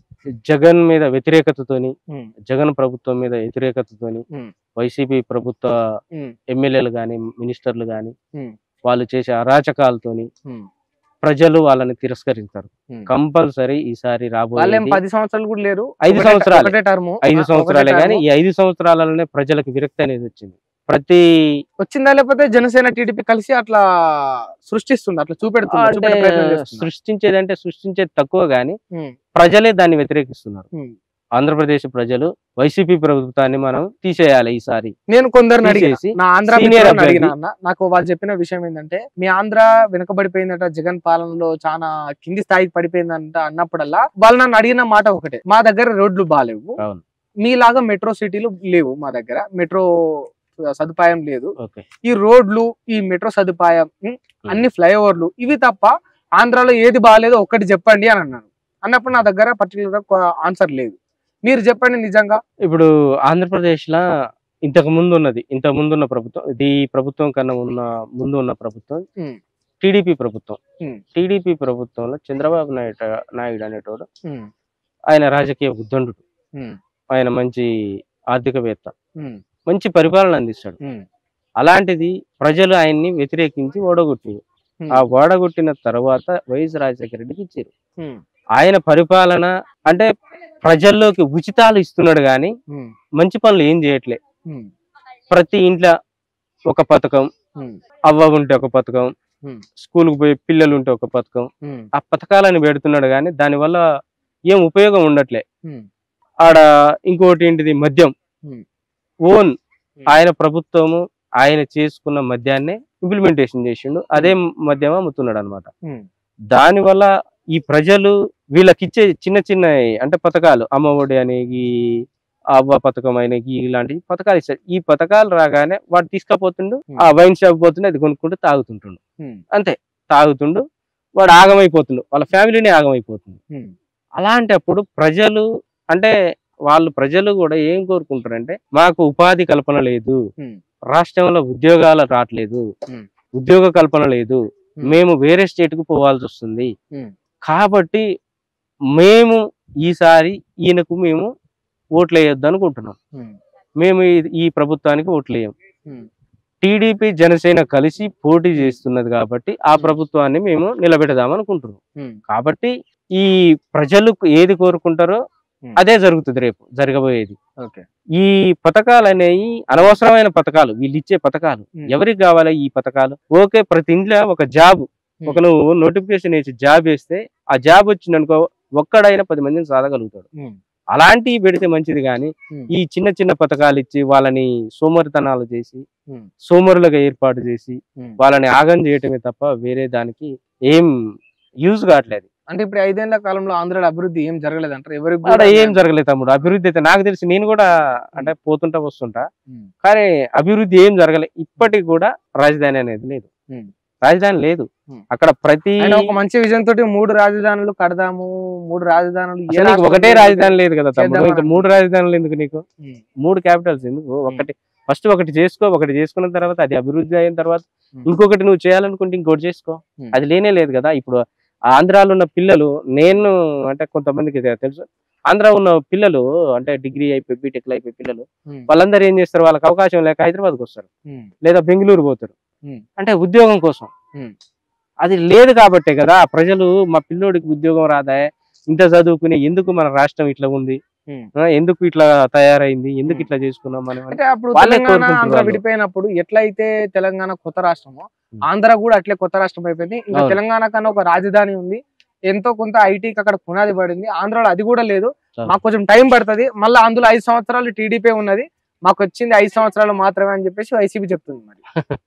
[SPEAKER 2] జగన్ మీద వ్యతిరేకతతోని
[SPEAKER 1] ఉమ్,
[SPEAKER 2] జగన్ ప్రభుత్వం మీద వ్యతిరేకతతోని
[SPEAKER 1] Hmm.
[SPEAKER 2] వైసీపీ ప్రభుత్వ
[SPEAKER 1] ఉమ్,
[SPEAKER 2] ఎమ్మెల్యేలు గాని మినిస్టర్లు గాని
[SPEAKER 1] Hmm.
[SPEAKER 2] వాళ్ళు చేసే అరాచకాలతోని
[SPEAKER 1] ఉమ్,
[SPEAKER 2] ప్రజలు వాళ్ళని తిరస్కరిస్తారు
[SPEAKER 1] ఉమ్.
[SPEAKER 2] కంపల్సరీ ఈసారి
[SPEAKER 1] వాళ్ళేం
[SPEAKER 2] రాబోయే
[SPEAKER 1] పది సంవత్సరాలు కూడా లేరు
[SPEAKER 2] ఐదు
[SPEAKER 1] ఒకటే-
[SPEAKER 2] సంవత్సరాలే.
[SPEAKER 1] ఒకటే టర్మ్
[SPEAKER 2] ఐదు సంవత్సరాలే కానీ ఈ ఐదు సంవత్సరాలలోనే ప్రజలకు విరక్తి అనేది వచ్చింది ప్రతి
[SPEAKER 1] వచ్చిందా లేకపోతే జనసేన టీడీపీ కలిసి అట్లా సృష్టిస్తుంది అట్లా చూపెడుతుంది
[SPEAKER 2] అంటే
[SPEAKER 1] చూపెట్టే ప్రయత్నం చేస్తుంది.
[SPEAKER 2] సృష్టించేది అంటే సృష్టించేది తక్కువ గాని
[SPEAKER 1] ఉమ్,
[SPEAKER 2] ప్రజలే దాన్ని వ్యతిరేకిస్తున్నారు
[SPEAKER 1] ఉమ్.
[SPEAKER 2] ఆంధ్రప్రదేశ్ ప్రజలు వైసీపీ ప్రభుత్వాన్ని మనం తీసేయాలి ఈసారి
[SPEAKER 1] నేను కొందరిని అడిగాను
[SPEAKER 2] తీసేసి
[SPEAKER 1] నా ఆంధ్ర
[SPEAKER 2] senior
[SPEAKER 1] మిత్రులను
[SPEAKER 2] అభ్యర్థి.
[SPEAKER 1] అడిగిన అన్న నాకు వాళ్ళు చెప్పిన విషయం ఏంటంటే మీ ఆంధ్ర వెనుకబడిపోయిందట జగన్ పాలనలో చాలా కింది స్థాయికి పడిపోయిందంట అన్నప్పుడల్లా వాళ్ళు నన్ను అడిగిన మాట ఒకటే మా దగ్గర రోడ్లు బాగాలేవు
[SPEAKER 2] అవును.
[SPEAKER 1] మీలాగా మెట్రో సిటీలు లేవు మా దగ్గర మెట్రో సదుపాయం లేదు
[SPEAKER 2] ఓకే
[SPEAKER 1] ఈ రోడ్లు ఈ మెట్రో సదుపాయం ఉం, అన్ని ఫ్లైఓవర్లు ఇవి తప్ప ఆంధ్రాలో ఏది బాగాలేదో ఒక్కటి చెప్పండి అని అన్నాను అన్నప్పుడు నా దగ్గర పర్టికులర్ ఆన్సర్ లేదు మీరు చెప్పండి నిజంగా
[SPEAKER 2] ఇప్పుడు ఆంధ్రప్రదేశ్ లా ఇంతకు ముందు ఉన్నది ఇంతకు ముందు ఉన్న ప్రభుత్వం ఇది ఈ ప్రభుత్వం కన్నా ఉన్న ముందు ఉన్న ప్రభుత్వం
[SPEAKER 1] ఉమ్.
[SPEAKER 2] టీడీపీ ప్రభుత్వం
[SPEAKER 1] ఉమ్.
[SPEAKER 2] టీడీపీ ప్రభుత్వంలో చంద్రబాబు నాయుడు నాయుడు అనేటోడు
[SPEAKER 1] ఉమ్,
[SPEAKER 2] ఆయన రాజకీయ ఉద్దండు
[SPEAKER 1] ఉమ్,
[SPEAKER 2] ఆయన మంచి ఆర్థికవేత్త
[SPEAKER 1] ఉమ్,
[SPEAKER 2] మంచి పరిపాలన అందిస్తాడు
[SPEAKER 1] ఉమ్,
[SPEAKER 2] అలాంటిది ప్రజలు ఆయన్ని వ్యతిరేకించి ఓడగొట్టారు
[SPEAKER 1] ఉమ్,
[SPEAKER 2] ఆ ఓడగొట్టిన తర్వాత వైఎస్ రాజశేఖర రెడ్డికి ఇచ్చారు
[SPEAKER 1] ఉమ్,
[SPEAKER 2] ఆయన పరిపాలన అంటే ప్రజల్లోకి ఉచితాలు ఇస్తున్నాడు కానీ
[SPEAKER 1] ఉమ్,
[SPEAKER 2] మంచి పనులు ఏం చేయట్లే
[SPEAKER 1] ఉమ్,
[SPEAKER 2] ప్రతి ఇంట్లో ఒక పథకం
[SPEAKER 1] ఉమ్,
[SPEAKER 2] అవ్వ ఉంటే ఒక పథకం
[SPEAKER 1] Hmm.
[SPEAKER 2] స్కూల్కి పోయి పిల్లలు ఉంటే ఒక పథకం
[SPEAKER 1] ఉమ్,
[SPEAKER 2] ఆ పథకాలను పెడుతున్నాడు కానీ దానివల్ల ఏం ఉపయోగం ఉండట్లే
[SPEAKER 1] ఉమ్,
[SPEAKER 2] ఆడ ఇంకోటి ఏంటిది మద్యం
[SPEAKER 1] Hmm.
[SPEAKER 2] ఓన్ ఆయన ప్రభుత్వము ఆయన చేసుకున్న మద్యాన్నే ఇంప్లిమెంటేషన్ చేసిండు అదే మద్యం అమ్ముతున్నాడు అనమాట
[SPEAKER 1] ఉమ్,
[SPEAKER 2] దానివల్ల ఈ ప్రజలు వీళ్ళకిచ్చే చిన్న చిన్న అంటే పథకాలు అమ్మఒడి అని ఈ అవ్వ పథకం అయిన ఈ ఇలాంటి పథకాలు ఇస్తాడు ఈ పథకాలు రాగానే వాడు తీసుకపోతుండు ఆ వైన్ షాప్ పోతుండే అది కొనుక్కుంటూ తాగుతుంటుండు
[SPEAKER 1] ఉమ్,
[SPEAKER 2] అంతే తాగుతుండు వాడు ఆగమైపోతుండు వాళ్ళ ఫ్యామిలీనే ఆగమైపోతుంది
[SPEAKER 1] ఉమ్,
[SPEAKER 2] అలాంటప్పుడు ప్రజలు అంటే వాళ్ళు ప్రజలు కూడా ఏం కోరుకుంటారంటే మాకు ఉపాధి కల్పన లేదు
[SPEAKER 1] Hmm.
[SPEAKER 2] రాష్ట్రంలో ఉద్యోగాలు రావట్లేదు
[SPEAKER 1] Hmm.
[SPEAKER 2] ఉద్యోగ కల్పన లేదు
[SPEAKER 1] Hmm.
[SPEAKER 2] మేము వేరే స్టేట్ కు పోవాల్సి వస్తుంది
[SPEAKER 1] Hmm.
[SPEAKER 2] కాబట్టి మేము ఈసారి ఈయనకు మేము ఓట్లు వేయొద్దు అనుకుంటున్నాం
[SPEAKER 1] ఉమ్,
[SPEAKER 2] మేము ఈ- ఈ ప్రభుత్వానికి ఓట్లు వేయం
[SPEAKER 1] ఉమ్,
[SPEAKER 2] టీడీపీ జనసేన కలిసి పోటీ చేస్తున్నది కాబట్టి ఆ ప్రభుత్వాన్ని మేము నిలబెడదాం అనుకుంటున్నాం
[SPEAKER 1] ఉమ్,
[SPEAKER 2] కాబట్టి ఈ ప్రజలు ఏది కోరుకుంటారో
[SPEAKER 1] Hmm.
[SPEAKER 2] అదే జరుగుతుంది రేపు జరగబోయేది
[SPEAKER 1] ఓకే
[SPEAKER 2] ఈ పథకాలు అనేవి అనవసరమైన పథకాలు వీళ్ళు ఇచ్చే పథకాలు
[SPEAKER 1] Hmm.
[SPEAKER 2] ఎవరికి కావాలి ఈ పథకాలు ఓకే ప్రతి ఇంట్లో ఒక జాబ్
[SPEAKER 1] Hmm.
[SPEAKER 2] ఒక నువ్వు నోటిఫికేషన్ వేసి జాబ్ వేస్తే ఆ జాబ్ వచ్చిందనుకో ఒక్కడైనా పది మందిని సాధగలుగుతాడు
[SPEAKER 1] ఉమ్,
[SPEAKER 2] అలాంటివి పెడితే మంచిది కానీ
[SPEAKER 1] ఉమ్.
[SPEAKER 2] ఈ చిన్న చిన్న పథకాలు ఇచ్చి వాళ్ళని సోమరితనాలు చేసి
[SPEAKER 1] ఉమ్.
[SPEAKER 2] సోమరులుగా ఏర్పాటు చేసి
[SPEAKER 1] ఉమ్.
[SPEAKER 2] వాళ్ళని ఆగం చేయటమే తప్ప వేరే దానికి ఏం యూజ్ కావట్లేదు
[SPEAKER 1] అంటే ఇప్పుడు ఐదేళ్ల కాలంలో ఆంధ్రాలో అభివృద్ధి ఏం జరగలేదు అంటారు ఎవరికి
[SPEAKER 2] ఆడ
[SPEAKER 1] కూడా
[SPEAKER 2] ఏం జరగలేదు తమ్ముడు అభివృద్ధి అయితే నాకు తెలిసి నేను కూడా అంటే పోతుంటా వస్తుంటా
[SPEAKER 1] ఉమ్.
[SPEAKER 2] కానీ అభివృద్ధి ఏం జరగలేదు ఇప్పటికి కూడా రాజధాని అనేది లేదు
[SPEAKER 1] ఉమ్.
[SPEAKER 2] రాజధాని లేదు
[SPEAKER 1] ఉమ్.
[SPEAKER 2] అక్కడ ప్రతి
[SPEAKER 1] ఆయన ఒక మంచి విజన్ తోటి మూడు రాజధానులు కడదాము మూడు రాజధానులు ఏ
[SPEAKER 2] అసలు నీకు ఒకటే
[SPEAKER 1] రాష్ట్రంలో
[SPEAKER 2] రాజధాని లేదు కదా తమ్ముడు
[SPEAKER 1] చేద్దామా?
[SPEAKER 2] ఇంకా మూడు రాజధానులు ఎందుకు నీకు
[SPEAKER 1] ఉమ్.
[SPEAKER 2] మూడు క్యాపిటల్స్ ఎందుకు ఒకటి ఫస్ట్ ఒకటి చేసుకో ఒకటి చేసుకున్న తర్వాత అది అభివృద్ధి అయిన తర్వాత
[SPEAKER 1] ఉమ్.
[SPEAKER 2] ఇంకొకటి నువ్వు చేయాలనుకుంటే ఇంకోటి చేసుకో
[SPEAKER 1] ఉమ్.
[SPEAKER 2] అది లేనే లేదు కదా ఇప్పుడు ఆంధ్రాలో ఉన్న పిల్లలు నేను అంటే కొంతమందికి తె- తెలుసు ఆంధ్ర ఉన్న పిల్లలు అంటే డిగ్రీ అయిపోయి బీటెక్ అయిపోయి పిల్లలు
[SPEAKER 1] ఉమ్.
[SPEAKER 2] వాళ్ళందరూ ఏం చేస్తారు వాళ్ళకి అవకాశం లేక హైదరాబాద్కి వస్తారు
[SPEAKER 1] ఉమ్.
[SPEAKER 2] లేదా బెంగళూరు పోతారు
[SPEAKER 1] ఉమ్.
[SPEAKER 2] అంటే ఉద్యోగం కోసం
[SPEAKER 1] ఉమ్.
[SPEAKER 2] అది లేదు కాబట్టే కదా ప్రజలు మా పిల్లోడికి ఉద్యోగం రాదా ఇంత చదువుకుని ఎందుకు మన రాష్ట్రం ఇట్లా ఉంది
[SPEAKER 1] ఉమ్.
[SPEAKER 2] ఆ, ఎందుకు ఇట్లా తయారైంది ఎందుకు
[SPEAKER 1] ఉమ్.
[SPEAKER 2] ఇట్లా చేసుకున్నాం మనం
[SPEAKER 1] అంటే అప్పుడు
[SPEAKER 2] వాళ్ళే
[SPEAKER 1] తెలంగాణ
[SPEAKER 2] కోరుకుంటారు
[SPEAKER 1] ఆంధ్ర
[SPEAKER 2] వాళ్ళు.
[SPEAKER 1] విడిపోయినప్పుడు ఎట్లయితే తెలంగాణ కొత్త రాష్ట్రమో
[SPEAKER 2] ఉమ్.
[SPEAKER 1] ఆంధ్ర కూడా అట్లే కొత్త రాష్ట్రం అయిపోయింది ఇంకా
[SPEAKER 2] అవును.
[SPEAKER 1] తెలంగాణ కన్నా ఒక రాజధాని ఉంది ఎంతో కొంత ఐటీకి అక్కడ పునాది పడింది ఆంధ్రాలో అది కూడా లేదు
[SPEAKER 2] అవును.
[SPEAKER 1] మాకు కొంచెం టైం పడుతుంది మళ్ళీ అందులో ఐదు సంవత్సరాలు టీడీపీ ఉన్నది మాకు వచ్చింది ఐదు సంవత్సరాలు మాత్రమే అని చెప్పేసి వైసీపీ చెప్తుంది మరి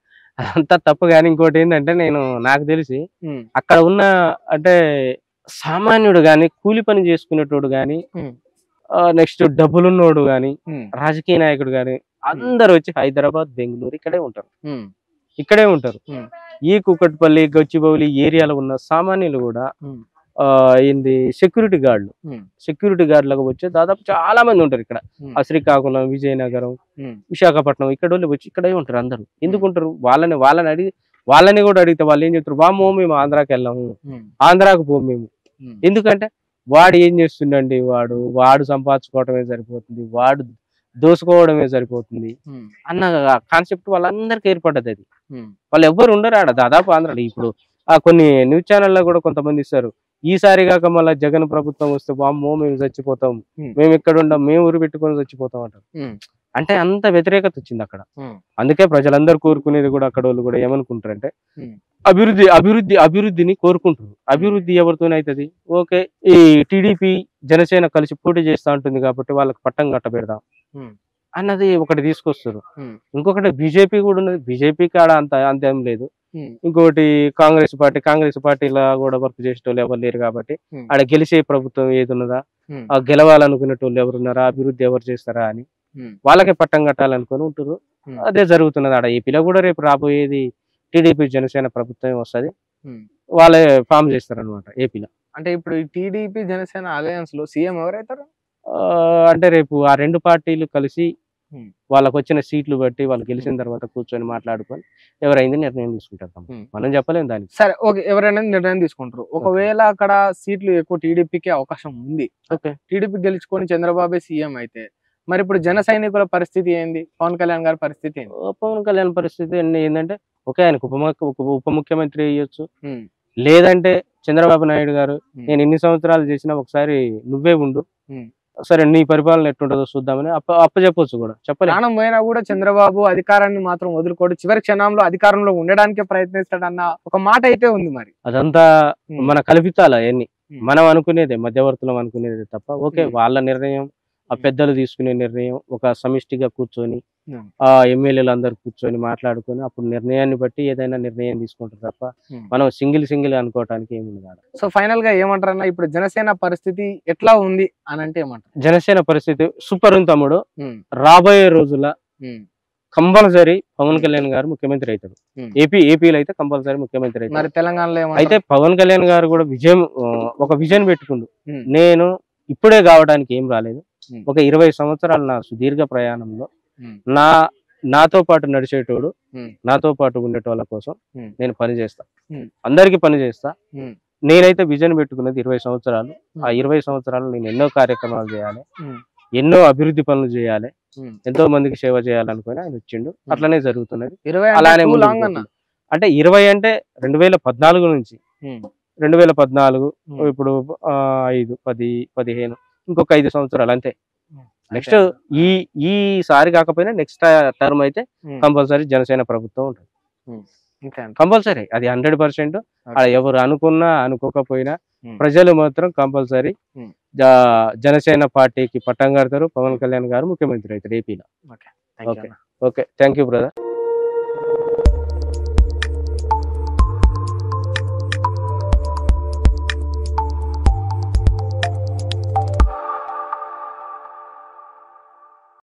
[SPEAKER 2] అంతా తప్పు కానీ ఇంకోటి ఏంటంటే నేను నాకు తెలిసి
[SPEAKER 1] ఉమ్.
[SPEAKER 2] అక్కడ ఉన్న అంటే సామాన్యుడు గాని కూలి పని చేసుకునేటోడు గాని
[SPEAKER 1] ఉమ్.
[SPEAKER 2] నెక్స్ట్ డబ్బులున్నోడు గాని
[SPEAKER 1] ఉమ్.
[SPEAKER 2] రాజకీయ నాయకుడు గాని అందరు వచ్చి హైదరాబాద్ బెంగళూరు ఇక్కడే ఉంటారు
[SPEAKER 1] ఉమ్.
[SPEAKER 2] ఇక్కడే ఉంటారు
[SPEAKER 1] ఉమ్.
[SPEAKER 2] ఈ కుక్కట్పల్లి గచ్చిబౌలి ఏరియాలో ఉన్న సామాన్యులు కూడా
[SPEAKER 1] ఉమ్.
[SPEAKER 2] ఆ ఏంది సెక్యూరిటీ గార్డులు
[SPEAKER 1] ఉమ్.
[SPEAKER 2] సెక్యూరిటీ గార్డులకు వచ్చి దాదాపు చాలా మంది ఉంటారు ఇక్కడ
[SPEAKER 1] ఉమ్.
[SPEAKER 2] ఆ శ్రీకాకుళం విజయనగరం
[SPEAKER 1] ఉమ్.
[SPEAKER 2] విశాఖపట్నం ఇక్కడ వాళ్ళు వచ్చి ఇక్కడే ఉంటారు అందరూ ఎందుకు ఉంటారు వాళ్ళని వాళ్ళని అడిగి వాళ్ళని కూడా అడిగితే వాళ్ళు ఏం చెప్తారు వామో మేము ఆంధ్రాకి వెళ్ళాము
[SPEAKER 1] ఉమ్.
[SPEAKER 2] ఆంధ్రాకు పోము మేము
[SPEAKER 1] ఉమ్.
[SPEAKER 2] ఎందుకంటే వాడు ఏం చేస్తుండండి వాడు వాడు సంపాదించుకోవడమే సరిపోతుంది వాడు దోసుకోవడమే సరిపోతుంది
[SPEAKER 1] ఉమ్.
[SPEAKER 2] అన్న కాన్సెప్ట్ వాళ్ళందరికీ ఏర్పడ్డది అది
[SPEAKER 1] ఉమ్.
[SPEAKER 2] వాళ్ళు ఎవ్వరు ఉండరు ఆడ దాదాపు ఆంధ్రాలో ఇప్పుడు ఆ కొన్ని న్యూస్ ఛానల్లో కూడా కొంతమంది ఇస్తారు ఈసారి కాక మళ్ళీ జగన్ ప్రభుత్వం వస్తే వామ్మో మేము చచ్చిపోతాం
[SPEAKER 1] Hmm.
[SPEAKER 2] మేము ఎక్కడ ఉండం మేము ఊరు పెట్టుకొని చచ్చిపోతాం అంటారు
[SPEAKER 1] ఉమ్.
[SPEAKER 2] అంటే అంత వ్యతిరేకత వచ్చింది అక్కడ
[SPEAKER 1] ఉమ్.
[SPEAKER 2] అందుకే ప్రజలందరూ కోరుకునేది కూడా అక్కడ వాళ్ళు కూడా ఏమనుకుంటారంటే
[SPEAKER 1] Hmm.
[SPEAKER 2] అభివృద్ధి అభివృద్ధి అభివృద్ధిని కోరుకుంటారు అభివృద్ధి ఎవరితోనే అవుతుంది ఓకే ఈ టీడీపీ జనసేన కలిసి పోటీ చేస్తా ఉంటుంది కాబట్టి వాళ్ళకి పట్టం కట్టబెడదాం
[SPEAKER 1] Hmm.
[SPEAKER 2] అన్నది ఒకటి తీసుకొస్తారు
[SPEAKER 1] Hmm.
[SPEAKER 2] ఇంకొకటి బీజేపీ కూడా ఉన్నది బీజేపీ కాడ అంత అంతేం లేదు
[SPEAKER 1] ఉమ్.
[SPEAKER 2] ఇంకోటి కాంగ్రెస్ పార్టీ కాంగ్రెస్ పార్టీలో కూడా వర్క్ చేసేటోళ్ళు ఎవరు లేరు కాబట్టి
[SPEAKER 1] Hmm.
[SPEAKER 2] ఆడ గెలిచే ప్రభుత్వం ఏది ఉన్నదా
[SPEAKER 1] Hmm.
[SPEAKER 2] ఆ గెలవాలనుకునేటోళ్ళు ఎవరున్నారా అభివృద్ధి ఎవరు చేస్తారా అని
[SPEAKER 1] ఉమ్.
[SPEAKER 2] వాళ్ళకే పట్టం కట్టాలనుకుని ఉంటారు
[SPEAKER 1] Hmm.
[SPEAKER 2] అదే జరుగుతున్నది ఆడ ఏపీలో కూడా రేపు రాబోయేది టీడీపీ జనసేన ప్రభుత్వం వస్తది
[SPEAKER 1] ఉమ్.
[SPEAKER 2] వాళ్ళే ఫామ్ చేస్తారు అనమాట ఏపీలో
[SPEAKER 1] అంటే ఇప్పుడు ఈ టీడీపీ జనసేన అలయన్స్ లో సీఎం ఎవరైతారు
[SPEAKER 2] ఆ, అంటే రేపు ఆ రెండు పార్టీలు కలిసి
[SPEAKER 1] Hmm.
[SPEAKER 2] వాళ్ళకు వచ్చిన సీట్లు బట్టి వాళ్ళు గెలిచిన తర్వాత కూర్చొని మాట్లాడుకొని ఎవరైంది నిర్ణయం తీసుకుంటారు తమ్ముడు.
[SPEAKER 1] Hmm.
[SPEAKER 2] మనం చెప్పలేం దానికి
[SPEAKER 1] సరే ఓకే ఎవరైనా నిర్ణయం తీసుకుంటారు ఒకవేళ అక్కడ సీట్లు ఎక్కువ టీడీపీకి అవకాశం ఉంది
[SPEAKER 2] ఓకే
[SPEAKER 1] టీడీపీ గెలుచుకొని చంద్రబాబు సీఎం అయితే మరి ఇప్పుడు జన సైనికుల పరిస్థితి ఏంది పవన్ కళ్యాణ్ గారి పరిస్థితి ఏంది
[SPEAKER 2] పవన్ కళ్యాణ్ పరిస్థితి అన్ని ఏంటంటే ఓకే ఆయనకు ఉప ముఖ్య- ఉప ఉప ముఖ్యమంత్రి అయ్యొచ్చు
[SPEAKER 1] ఉమ్,
[SPEAKER 2] లేదంటే చంద్రబాబు నాయుడు గారు
[SPEAKER 1] Hmm.
[SPEAKER 2] నేను ఎన్ని సంవత్సరాలు చేసినా ఒకసారి నువ్వే ఉండు
[SPEAKER 1] Hmm.
[SPEAKER 2] సరే నీ పరిపాలన ఎట్టుంటుందో చూద్దామని అప్ప అప్ప చెప్పొచ్చు కూడా చెప్పలేదు
[SPEAKER 1] ప్రాణం పోయినా కూడా చంద్రబాబు అధికారాన్ని మాత్రం వదులుకోడు చివరి క్షణంలో అధికారంలో ఉండడానికే ప్రయత్నిస్తాడన్న ఒక మాట అయితే ఉంది మరి
[SPEAKER 2] అదంతా
[SPEAKER 1] ఉమ్,
[SPEAKER 2] మన కల్పితాలు అవన్నీ
[SPEAKER 1] Hmm.
[SPEAKER 2] మనం అనుకునేదే మధ్యవర్తులం అనుకునేది తప్ప ఓకే
[SPEAKER 1] Hmm.
[SPEAKER 2] వాళ్ళ నిర్ణయం ఆ పెద్దలు తీసుకునే నిర్ణయం ఒక సమిష్టిగా కూర్చొని
[SPEAKER 1] Hmm.
[SPEAKER 2] ఆ ఎమ్మెల్యేలు అందరు కూర్చొని మాట్లాడుకొని అప్పుడు నిర్ణయాన్ని బట్టి ఏదైనా నిర్ణయం తీసుకుంటారు తప్ప
[SPEAKER 1] Hmm.
[SPEAKER 2] మనం సింగిల్ సింగిల్ అనుకోవటానికి ఏమి ఉండదు ఆడ.
[SPEAKER 1] సో ఫైనల్ గా ఏమంటారన్న ఇప్పుడు జనసేన పరిస్థితి ఎట్లా ఉంది అని అంటే ఏమంటారు
[SPEAKER 2] జనసేన పరిస్థితి సూపర్ ఉంది తమ్ముడు
[SPEAKER 1] ఉమ్,
[SPEAKER 2] రాబోయే రోజుల
[SPEAKER 1] ఉమ్,
[SPEAKER 2] కంపల్సరీ పవన్ కళ్యాణ్ గారు ముఖ్యమంత్రి అవుతాడు
[SPEAKER 1] Hmm.
[SPEAKER 2] ఏపీ ఏపీలో అయితే కంపల్సరీ ముఖ్యమంత్రి అవుతాడు
[SPEAKER 1] మరి తెలంగాణలో
[SPEAKER 2] అయితే
[SPEAKER 1] ఏమంటారు
[SPEAKER 2] పవన్ కళ్యాణ్ గారు కూడా విజయం ఆ, ఒక విజన్ పెట్టుకుండు
[SPEAKER 1] ఉమ్,
[SPEAKER 2] నేను ఇప్పుడే కావడానికి ఏం రాలేదు
[SPEAKER 1] Hmm.
[SPEAKER 2] ఒక ఇరవై సంవత్సరాల నా సుదీర్ఘ ప్రయాణంలో
[SPEAKER 1] ఉమ్,
[SPEAKER 2] నా నాతో పాటు నడిచేటోడు
[SPEAKER 1] Hmm.
[SPEAKER 2] నాతో పాటు ఉండేటోళ్ళ కోసం
[SPEAKER 1] Hmm.
[SPEAKER 2] నేను పని చేస్తా
[SPEAKER 1] Hmm.
[SPEAKER 2] అందరికి పని చేస్తా
[SPEAKER 1] ఉమ్,
[SPEAKER 2] నేనైతే విజన్ పెట్టుకున్నది ఇరవై సంవత్సరాలు ఆ
[SPEAKER 1] Hmm.
[SPEAKER 2] ఇరవై సంవత్సరాలు నేను ఎన్నో కార్యక్రమాలు చేయాలి
[SPEAKER 1] ఉమ్,
[SPEAKER 2] ఎన్నో అభివృద్ధి పనులు చేయాలి
[SPEAKER 1] ఉమ్.
[SPEAKER 2] ఎంతో మందికి సేవ చేయాలనుకుని ఆయన వచ్చిండు అట్లనే జరుగుతున్నది
[SPEAKER 1] ఇరవై
[SPEAKER 2] అలానే
[SPEAKER 1] అంటే too
[SPEAKER 2] ముందుకు
[SPEAKER 1] long అన్న
[SPEAKER 2] పోతుంది. అంటే ఇరవై అంటే రెండు వేల పద్నాలుగు నుంచి
[SPEAKER 1] ఉమ్,
[SPEAKER 2] రెండు వేల పద్నాలుగు
[SPEAKER 1] ఉమ్.
[SPEAKER 2] ఇప్పుడు ఆ, ఐదు పది పదిహేను ఇంకొక ఐదు సంవత్సరాలు అంతే
[SPEAKER 1] ఉమ్.
[SPEAKER 2] నెక్స్ట్ ఈ ఈసారి కాకపోయినా నెక్స్ట్ టర్మ్ అయితే
[SPEAKER 1] ఉమ్,
[SPEAKER 2] కంపల్సరీ జనసేన ప్రభుత్వం ఉంటుంది
[SPEAKER 1] అంతే అంట.
[SPEAKER 2] కంపల్సరీ అది హండ్రెడ్ పర్సెంట్ ఎవరు అనుకున్నా అనుకోకపోయినా
[SPEAKER 1] Hmm.
[SPEAKER 2] ప్రజలు మాత్రం కంపల్సరీ
[SPEAKER 1] Hmm.
[SPEAKER 2] జ- జనసేన పార్టీకి పట్టం కడతారు పవన్ కళ్యాణ్ గారు ముఖ్యమంత్రి అవుతారు ఏపీలో
[SPEAKER 1] thank you
[SPEAKER 2] Okay. Okay thank you brother